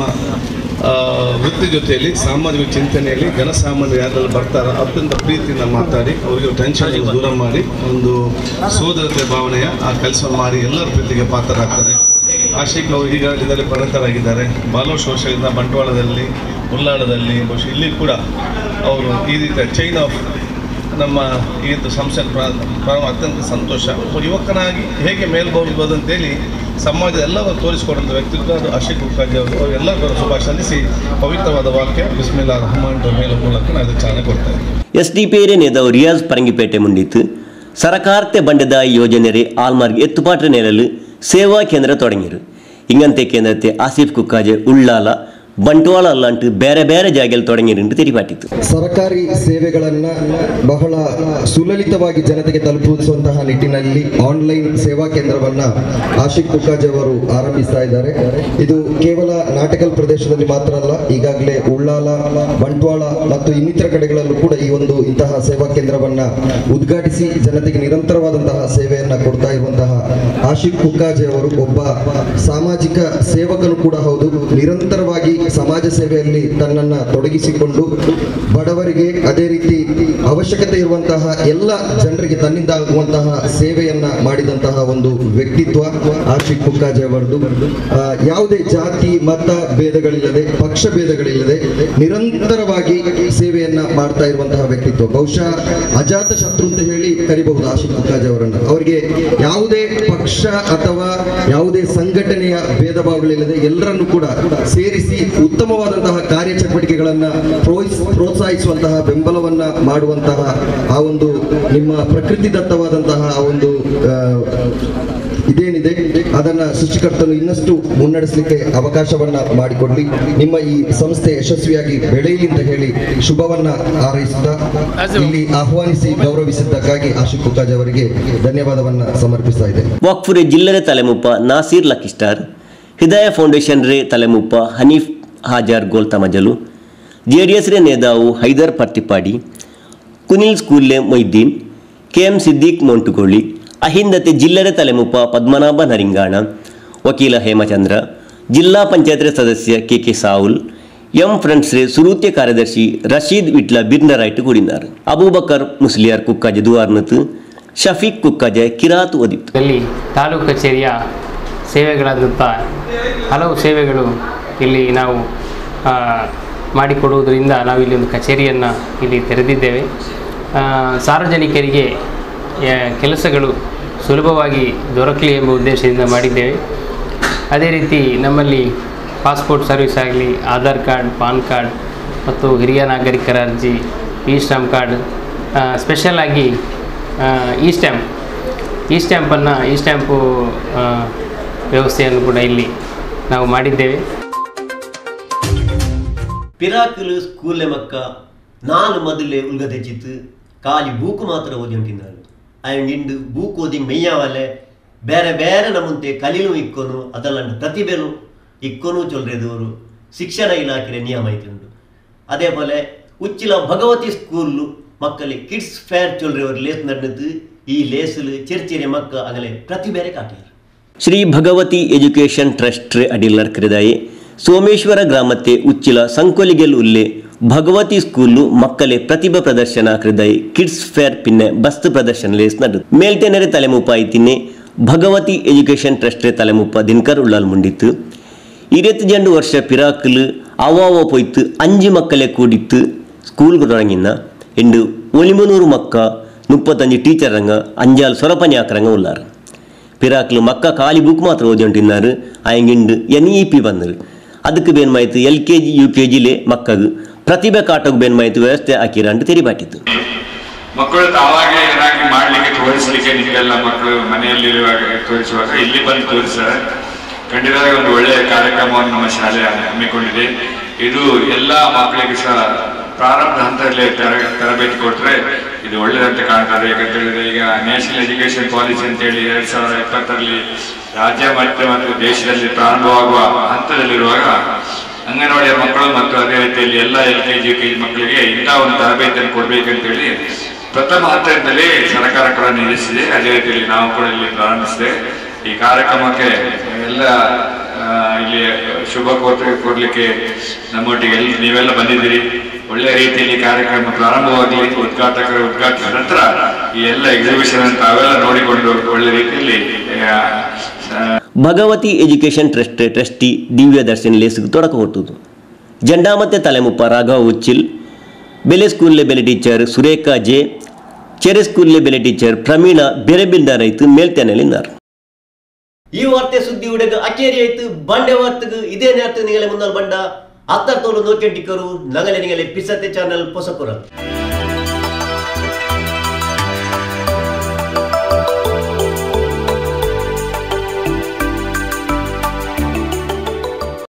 ಆ, ವೃತ್ತಿ ಜೊತೆಯಲ್ಲಿ ಸಾಮಾಜಿಕ ಚಿಂತನೆಯಲ್ಲಿ ಜನಸಾಮಾನ್ಯರು ಯಾರೆಲ್ಲ ಬರ್ತಾರೋ ಅತ್ಯಂತ ಪ್ರೀತಿಯಿಂದ ಮಾತಾಡಿ ಅವರಿಗೆ ಟೆನ್ಷನ್ ದೂರ ಮಾಡಿ ಒಂದು ಸೋದರತೆ ಭಾವನೆಯ ಆ ಕೆಲಸ ಮಾಡಿ ಎಲ್ಲರ ಪ್ರೀತಿಗೆ ಪಾತ್ರರಾಗ್ತಾರೆ ಆಶಿಕ್ ಅವರು ಈಗ ಇದರಲ್ಲಿ ಪರಿಣತರಾಗಿದ್ದಾರೆ ಬಾಲೋಶ್ ವರ್ಷದಿಂದ ಬಂಟ್ವಾಳದಲ್ಲಿ ಉಲ್ಲಾಳದಲ್ಲಿ ಬಹುಶಃ ಇಲ್ಲಿ ಕೂಡ ಅವರು ಈ ರೀತಿಯ ಚೈನ್ ಆಫ್ ನಮ್ಮ ಈ ಒಂದು ಸಂಸ್ಥೆ ಪ್ರಾ- ಪ್ರಾರಂಭ ಅತ್ಯಂತ ಸಂತೋಷ ಒಬ್ಬ ಯುವಕನಾಗಿ ಹೇಗೆ ಮೇಲ್ಬಹುದು ಅಂತೇಳಿ ಸಮಾಜದ ಎಲ್ಲವನ್ನು ತೋರಿಸಿಕೊಡುವಂಥ ವ್ಯಕ್ತಿತ್ವ ಅದು ಅಶಿಕ್ ಮುಖರ್ಜಿ ಅವರು ಅವರೆಲ್ಲರೂ ಶುಭ ಸಲ್ಲಿಸಿ ಪವಿತ್ರವಾದ ವಾಕ್ಯ ಬಿಸ್ಮಿಲ್ಲಾ ರಹಮಾನ್ ಮೇಲ ಮೂಲಕ ನಾನು ಇದಕ್ಕೆ ಚಾಲನೆ ಕೊಡ್ತಾ ಇದ್ದೀನಿ ಎಸ್ ಡಿ ಪಿ ಏರಿಯ ನೇತಾವು ರಿಯಾಜ್ ಪರಂಗಿಪೇಟೆ ಮುಂದಿತ್ತು ಸರಕಾರತೆ ಬಂಡದ ಯೋಜನೆರೆ ಆಲ್ಮಾರ್ಗ್ ಎತ್ತುಪಾಟ್ರ ನೆರಲು ಸೇವಾ ಕೇಂದ್ರ ತೊಡಗಿರು ಇಂಗಂತೆ ಕೇಂದ್ರತೆ ಆಸಿಫ್ ಕುಕ್ಕಾಜೆ ಉಳ್ಳಾಲ ಬಂಟ್ವಾಳ ಅಲ್ಲಂಟು ಬೇರೆ ಬೇರೆ ಜಾಗೆಯಲ್ಲಿ ತೊಡಗಿರು ತಿರಿಪಾಟಿತ್ತು ಸರ್ಕಾರಿ ಸೇವೆಗಳನ್ನ ಬಹಳ ಸುಲಲಿತವಾಗಿ ಜನತೆಗೆ ತಲುಪಿಸುವಂತಹ ನಿಟ್ಟಿನಲ್ಲಿ ಆನ್ಲೈನ್ ಸೇವಾ ಕೇಂದ್ರವನ್ನ ಆಶಿಕ್ ಕುಕ್ಕಾಜ್ ಅವರು ಆರಂಭಿಸ್ತಾ ಇದ್ದಾರೆ ಇದು ಕೇವಲ ನಾಟಕಲ್ ಪ್ರದೇಶದಲ್ಲಿ ಮಾತ್ರ ಅಲ್ಲ ಈಗಾಗಲೇ ಉಳ್ಳಾಲ ಬಂಟ್ವಾಳ ಮತ್ತು ಇನ್ನಿತರ ಕಡೆಗಳಲ್ಲೂ ಕೂಡ ಈ ಒಂದು ಇಂತಹ ಸೇವಾ ಕೇಂದ್ರವನ್ನ ಉದ್ಘಾಟಿಸಿ ಜನತೆಗೆ ನಿರಂತರವಾದಂತಹ ಸೇವೆಯನ್ನ ಕೊಡ್ತಾ ಇರುವಂತಹ ಆಶಿಕ್ ಕುಕ್ಕಾಜೆ ಅವರು ಒಬ್ಬ ಸಾಮಾಜಿಕ ಸೇವಕನು ಕೂಡ ಹೌದು ನಿರಂತರವಾಗಿ ಸಮಾಜ ಸೇವೆಯಲ್ಲಿ ತನ್ನನ್ನ ತೊಡಗಿಸಿಕೊಂಡು ಬಡವರಿಗೆ ಅದೇ ರೀತಿ ಅವಶ್ಯಕತೆ ಇರುವಂತಹ ಎಲ್ಲ ಜನರಿಗೆ ತನ್ನಿಂದ ಆಗುವಂತಹ ಸೇವೆಯನ್ನ ಮಾಡಿದಂತಹ ಒಂದು ವ್ಯಕ್ತಿತ್ವ ಆಶಿಕ್ ಕುಕ್ಕಾಜೆ ಅವರದು ಆ, ಯಾವುದೇ ಜಾತಿ ಮತ ಭೇದಗಳಿಲ್ಲದೆ ಪಕ್ಷ ಭೇದಗಳಿಲ್ಲದೆ ನಿರಂತರವಾಗಿ ಸೇವೆಯನ್ನ ಮಾಡ್ತಾ ಇರುವಂತಹ ವ್ಯಕ್ತಿತ್ವ ಬಹುಶಃ ಅಜಾತ ಶತ್ರು ಅಂತ ಹೇಳಿ ಕರಿಬಹುದು ಆಶಿಕ್ ಕುಕ್ಕಾಜೆ ಅವರನ್ನ ಅವರಿಗೆ ಯಾವುದೇ ಪಕ್ಷ ಅಥವಾ ಯಾವುದೇ ಸಂಘಟನೆಯ ಭೇದ ಭಾವಗಳಿಲ್ಲದೆ ಎಲ್ಲರನ್ನೂ ಕೂಡ ಸೇರಿಸಿ ಉತ್ತಮವಾದಂತಹ ಕಾರ್ಯಚಟುವಟಿಕೆಗಳನ್ನ ಪ್ರೋತ್ಸ- ಪ್ರೋತ್ಸಾಹಿಸುವಂತಹ ಬೆಂಬಲವನ್ನ ಮಾಡುವಂತಹ ಆ ಒಂದು ನಿಮ್ಮ ಪ್ರಕೃತಿದತ್ತವಾದಂತಹ ಆ ಒಂದು ಆ, ಇದೇನಿದೆ ಅದನ್ನ ಸೃಷ್ಟಿಕರ್ತನು ಇನ್ನಷ್ಟು ಮುನ್ನಡೆಸಲಿಕ್ಕೆ ಅವಕಾಶವನ್ನ ಮಾಡಿಕೊಡ್ಲಿ ನಿಮ್ಮ ಈ ಸಂಸ್ಥೆ ಯಶಸ್ವಿಯಾಗಿ ಬೆಳೆಯಲಿ ಅಂತ ಹೇಳಿ ಶುಭವನ್ನ ಹಾರೈಸುತ್ತಾ ಇಲ್ಲಿ ಆಹ್ವಾನಿಸಿ ಗೌರವಿಸಿದ್ದಕ್ಕಾಗಿ ಆಶಿಕ್ ಕುಕ್ಕಾಜ್ ಅವರಿಗೆ ಧನ್ಯವಾದವನ್ನ ಸಮರ್ಪಿಸ್ತಾ ಇದ್ದೇನೆ ವಕ್ಫುರೆ ಜಿಲ್ಲರೆ ತಲೆಮುಪ್ಪ ನಾಸೀರ್ ಲಕಿಸ್ಟಾರ್ ಹಿದಾಯ ಫೌಂಡೇಶನ್ ರೇ ತಲೆಮುಪ್ಪ ಹನೀಫ್ ಹಾಜಾರ್ ಗೋಲ್ತಾ ಮಜಲು ജെ ഡി എസിലെ നേതാവ് ഹൈദർ പത്തിപ്പാടി കുനിൽ സ്കൂളിലെ മൊയ്തീൻ കെ എം സിദ്ദീഖ് മോണ്ടുകൊള്ളി അഹിന്ദത്തെ ജില്ലയുടെ തലമുപ്പ പത്മനാഭ നരിങ്കാണ ವಕೀಲ ಹೇಮಚಂದ್ರ ಜಿಲ್ಲಾ ಪಂಚಾಯತ್ ಸದಸ್ಯ ಕೆ ಕೆ ಸಾವುಲ್ ಎಂ ಫ್ರೆಂಡ್ಸ್ ಸುರೂತ್ಯ ಕಾರ್ಯದರ್ಶಿ ರಶೀದ್ ವಿಟ್ಲ ಬಿರ್ನರಾಯ್ಟ್ ಕೂಡಿದ್ದಾರೆ ಅಬೂಬಕರ್ ಮುಸ್ಲಿಯಾರ್ ಕುಕ್ಕಾಜೆ ದುವಾರ್ನತ್ ಶಫೀಕ್ ಕುಕ್ಕಾಜೆ ಕಿರಾತ್ ಒದಿತ್ತು ಇಲ್ಲಿ ತಾಲೂಕು ಕಚೇರಿಯ ಸೇವೆಗಳಾದಂಥ ಹಲವು ಸೇವೆಗಳು ಇಲ್ಲಿ ನಾವು ಆ, ಮಾಡಿಕೊಡುವುದರಿಂದ ನಾವು ಇಲ್ಲಿ ಒಂದು ಕಚೇರಿಯನ್ನು ಇಲ್ಲಿ ತೆರೆದಿದ್ದೇವೆ ಆ, ಸಾರ್ವಜನಿಕರಿಗೆ ಆ, ಕೆಲಸಗಳು ಸುಲಭವಾಗಿ ದೊರಕಲಿ ಎಂಬ ಉದ್ದೇಶದಿಂದ ಮಾಡಿದ್ದೇವೆ ಅದೇ ರೀತಿ ನಮ್ಮಲ್ಲಿ ಪಾಸ್ಪೋರ್ಟ್ ಸರ್ವಿಸ್ ಆಗಲಿ ಆಧಾರ್ ಕಾರ್ಡ್ ಪಾನ್ ಕಾರ್ಡ್ ಮತ್ತು ಹಿರಿಯ ನಾಗರಿಕರ ಅರ್ಜಿ ಇ ಸ್ಟಾಂಪ್ ಕಾರ್ಡ್ ಸ್ಪೆಷಲ್ ಆಗಿ ಇ ಸ್ಟ್ಯಾಂಪ್ ಇ ಸ್ಟ್ಯಾಂಪನ್ನು ಇ ಸ್ಟ್ಯಾಂಪು ಆ, ವ್ಯವಸ್ಥೆಯನ್ನು ಕೂಡ ಇಲ್ಲಿ ನಾವು ಮಾಡಿದ್ದೇವೆ ಪಿರಾಕುಲು ಸ್ಕೂಲ್ಲೆ ಮಕ್ಕ ನಾನು ಮೊದಲೇ ಉಲ್ಗದೆಚ್ಚಿತ್ತು ಖಾಲಿ ಬೂಕು ಮಾತ್ರ ಓದಿ ಉಂಟಿದ್ದಾರೆ ಆ್ಯಂಡ್ ಇಂದು ಬೂಕ್ ಓದಿ ಮೆಯ್ಯಾವಲೆ ಬೇರೆ ಬೇರೆ ನಮ್ಮಂತೆ ಕಲೀಲು ಇಕ್ಕೊನು ಅದಲ್ಲಂಡು ಪ್ರತಿಭೆನು ಇಕ್ಕೊನು ಚೊಲ್ರೆದವರು ಶಿಕ್ಷಣ ಇಲಾಖೆ ನಿಯಮ ಐತುಂಡು ಅದೇ ಪೋಲೆ ಉಚ್ಚಿಲ ಭಗವತಿ ಸ್ಕೂಲ್ ಮಕ್ಕಳಿಗೆ ಕಿಡ್ಸ್ ಫೇರ್ ಚೊಲ್ರೆಯವರು ಲೇಸ್ ನಡೆದು ಈ ಲೇಸಲು ಚೆರ್ಚೆರೆ ಮಕ್ಕ ಆಗಲೇ ಪ್ರತಿಭೆರೆ ಕಾಟಿಯರು ಶ್ರೀ ಭಗವತಿ ಎಜುಕೇಷನ್ ಟ್ರಸ್ಟ್ ಅಡಿಲ್ಲರ್ ಕರೆದಾಯಿ ಸೋಮೇಶ್ವರ ಗ್ರಾಮത്തെ ಉಚ್ಚಿಲ ಸಂಕೊಲಿಗೆಲ್ ಉಲ್ಲೆ ಭಗವತಿ ಸ್ಕೂಲು ಮಕ್ಕಳೇ ಪ್ರತಿಭಾ ಪ್ರದರ್ಶನ ಕೃದೈ ಕಿಡ್ಸ್ ಫೇರ್ ಪಿನ್ನೆ ಬಸ್ತ್ ಪ್ರದರ್ಶನ ಲೇಸ್ ನಡು ಮೇಲ್ತೆನರೆ ತಲೆಮುಪ್ಪ ಐತಿನ್ನೆ ಭಗವತಿ ಎಜುಕೇಷನ್ ಟ್ರಸ್ಟ್ ತಲೆಮುಪ್ಪ ದಿನಕರ್ ಉಳ್ಳಾಲ್ ಮುಂಡಿತ್ತು ഇരുപത്തി രണ്ട് വർഷ പിറാക്കിൽ അവാവ പോയിത്ത് അഞ്ച് മക്കളെ കൂടിത്ത് സ്കൂൾ തുടങ്ങിന്ന ഉണ്ട് ഒലിമനൂറ് മക്ക മുപ്പത്തഞ്ച് ടീച്ചറങ്ങ അഞ്ചാൽ സൊറപ്പഞ്ഞാക്കറങ്ങ ഉള്ളാറ് പിറാക്കിൽ മക്ക കാലി ബുക്ക് മാത്രം ഓതിക്കൊണ്ടിരുന്നാറ് അയങ്കിണ്ട് എൻ ഇ പി വന്നത് ಅದಕ್ಕೆ ಬೇನ್ಮಾಯ್ತು L K G U K ಜಿಲೆ ಮಕ್ಕಳು ಪ್ರತಿಭೆ ಕಾಟಕ್ಕೆ ಬೇನ್ಮಾಯ್ತು ವ್ಯವಸ್ಥೆ ಹಾಕಿರಂಟು ತೆರಿಬಾಟಿತ್ತು ಮಕ್ಕಳು ತಾವಾಗೆ ಏನಾಗಿ ಮಾಡ್ಲಿಕ್ಕೆ ತೋರಿಸ್ಲಿಕ್ಕೆ ನಿಮಗೆಲ್ಲ ಮಕ್ಕಳು ಮನೆಯಲ್ಲಿರುವಾಗ ತೋರಿಸುವಾಗ ಇಲ್ಲಿ ಬಂದು ತೋರಿಸ್ತಾರೆ ಖಂಡಿತವಾಗಿ ಒಂದು ಒಳ್ಳೆಯ ಕಾರ್ಯಕ್ರಮವನ್ನು ನಮ್ಮ ಶಾಲೆ ಹಮ್ಮಿಕೊಂಡಿದೆ ಇದು ಎಲ್ಲ ಮಕ್ಕಳಿಗೆ ಸಹ ಪ್ರಾರಂಭ ಹಂತದಲ್ಲಿ ತರ- ತರಬೇತಿ ಕೊಟ್ಟರೆ ಇದು ಒಳ್ಳೆಯದಂತ ಕಾಣ್ತದೆ ಯಾಕಂತ ಹೇಳಿದ್ರೆ ಈಗ ನ್ಯಾಷನಲ್ ಎಜುಕೇಶನ್ ಪಾಲಿಸಿ ಅಂತೇಳಿ ಎರಡ್ ಸಾವಿರದ ಇಪ್ಪತ್ತರಲ್ಲಿ ರಾಜ್ಯ ಮಟ್ಟ ಮತ್ತು ದೇಶದಲ್ಲಿ ಪ್ರಾರಂಭವಾಗುವ ಹಂತದಲ್ಲಿರುವಾಗ ಅಂಗನವಾಡಿಯ ಮಕ್ಕಳು ಮತ್ತು ಅದೇ ರೀತಿಯಲ್ಲಿ ಎಲ್ಲ L K G U K G ಮಕ್ಕಳಿಗೆ ಇಂಥ ಒಂದು ತರಬೇತಿಯನ್ನು ಕೊಡ್ಬೇಕಂತೇಳಿ ಪ್ರಥಮ ಹಂತದಲ್ಲಿ ಸರ್ಕಾರ ಕೂಡ ನಿಲ್ಲಿಸಿದೆ ಅದೇ ರೀತಿಯಲ್ಲಿ ನಾವು ಕೂಡ ಇಲ್ಲಿ ಪ್ರಾರಂಭಿಸಿದೆ ಈ ಕಾರ್ಯಕ್ರಮಕ್ಕೆ ಎಲ್ಲ ಆ, ಇಲ್ಲಿ ಶುಭ ಕೋರ್ತ ಕೊಡ್ಲಿಕ್ಕೆ ನಮ್ಮೊಟ್ಟಿಗೆ ಎಲ್ಲಿ ನೀವೆಲ್ಲ ಬಂದಿದ್ದೀರಿ ಒಳ್ಳೆ ರೀತಿಯಲ್ಲಿ ಕಾರ್ಯಕ್ರಮ ಪ್ರಾರಂಭವಾಗಲಿ ಉದ್ಘಾಟಕರು ಉದ್ಘಾಟಿಸಿದ ನಂತರ ಈ ಎಲ್ಲ ಎಕ್ಸಿಬಿಷನ್ ತಾವೆಲ್ಲ ನೋಡಿಕೊಂಡು ಒಳ್ಳೆ ರೀತಿಯಲ್ಲಿ ಆ, ಭಗವತಿ ಎಜುಕೇಷನ್ ಟ್ರಸ್ಟ್ ಟ್ರಸ್ಟಿ ದಿವ್ಯ ದರ್ಶನ್ ಲೇಸ್ಗೆ ತೊಡಕ ಕೊಟ್ಟುದು ಜಂಡಾಮತ್ತೆ ತಲೆಮುಪ್ಪ ರಾಘವ ಉಚ್ಚಿಲ್ ಬೆಲೆ ಸ್ಕೂಲ್ಲೆ ಬೆಲೆ ಟೀಚರ್ ಸುರೇಖಾ ಜೆ ಚೆರೆ ಸ್ಕೂಲ್ಲೆ ಬೆಲೆ ಟೀಚರ್ ಪ್ರವೀಣ ಬೆರೆ ಬಿಲ್ದಾರೈತು ಮೇಲ್ತೆನೆಲಿದ್ದಾರೆ ಈ ವಾರ್ತೆ ಸುದ್ದಿ ಉಡೆಗ ಅಕೇರಿ ಆಯ್ತು ಬಂಡೆ ವಾರ್ತೆಗೆ ಇದೇ ನೇರ್ತು ನಿಗಲೆ ಮುಂದಲ್ ಬಂಡ ಅತ್ತರ್ತೋಲು ನೋಕೆಂಟಿಕರು ನಗಲೆ ನಿಗಲೆ ಪಿಸತ್ತೆ ಚಾನಲ್ ಪೊಸಪುರ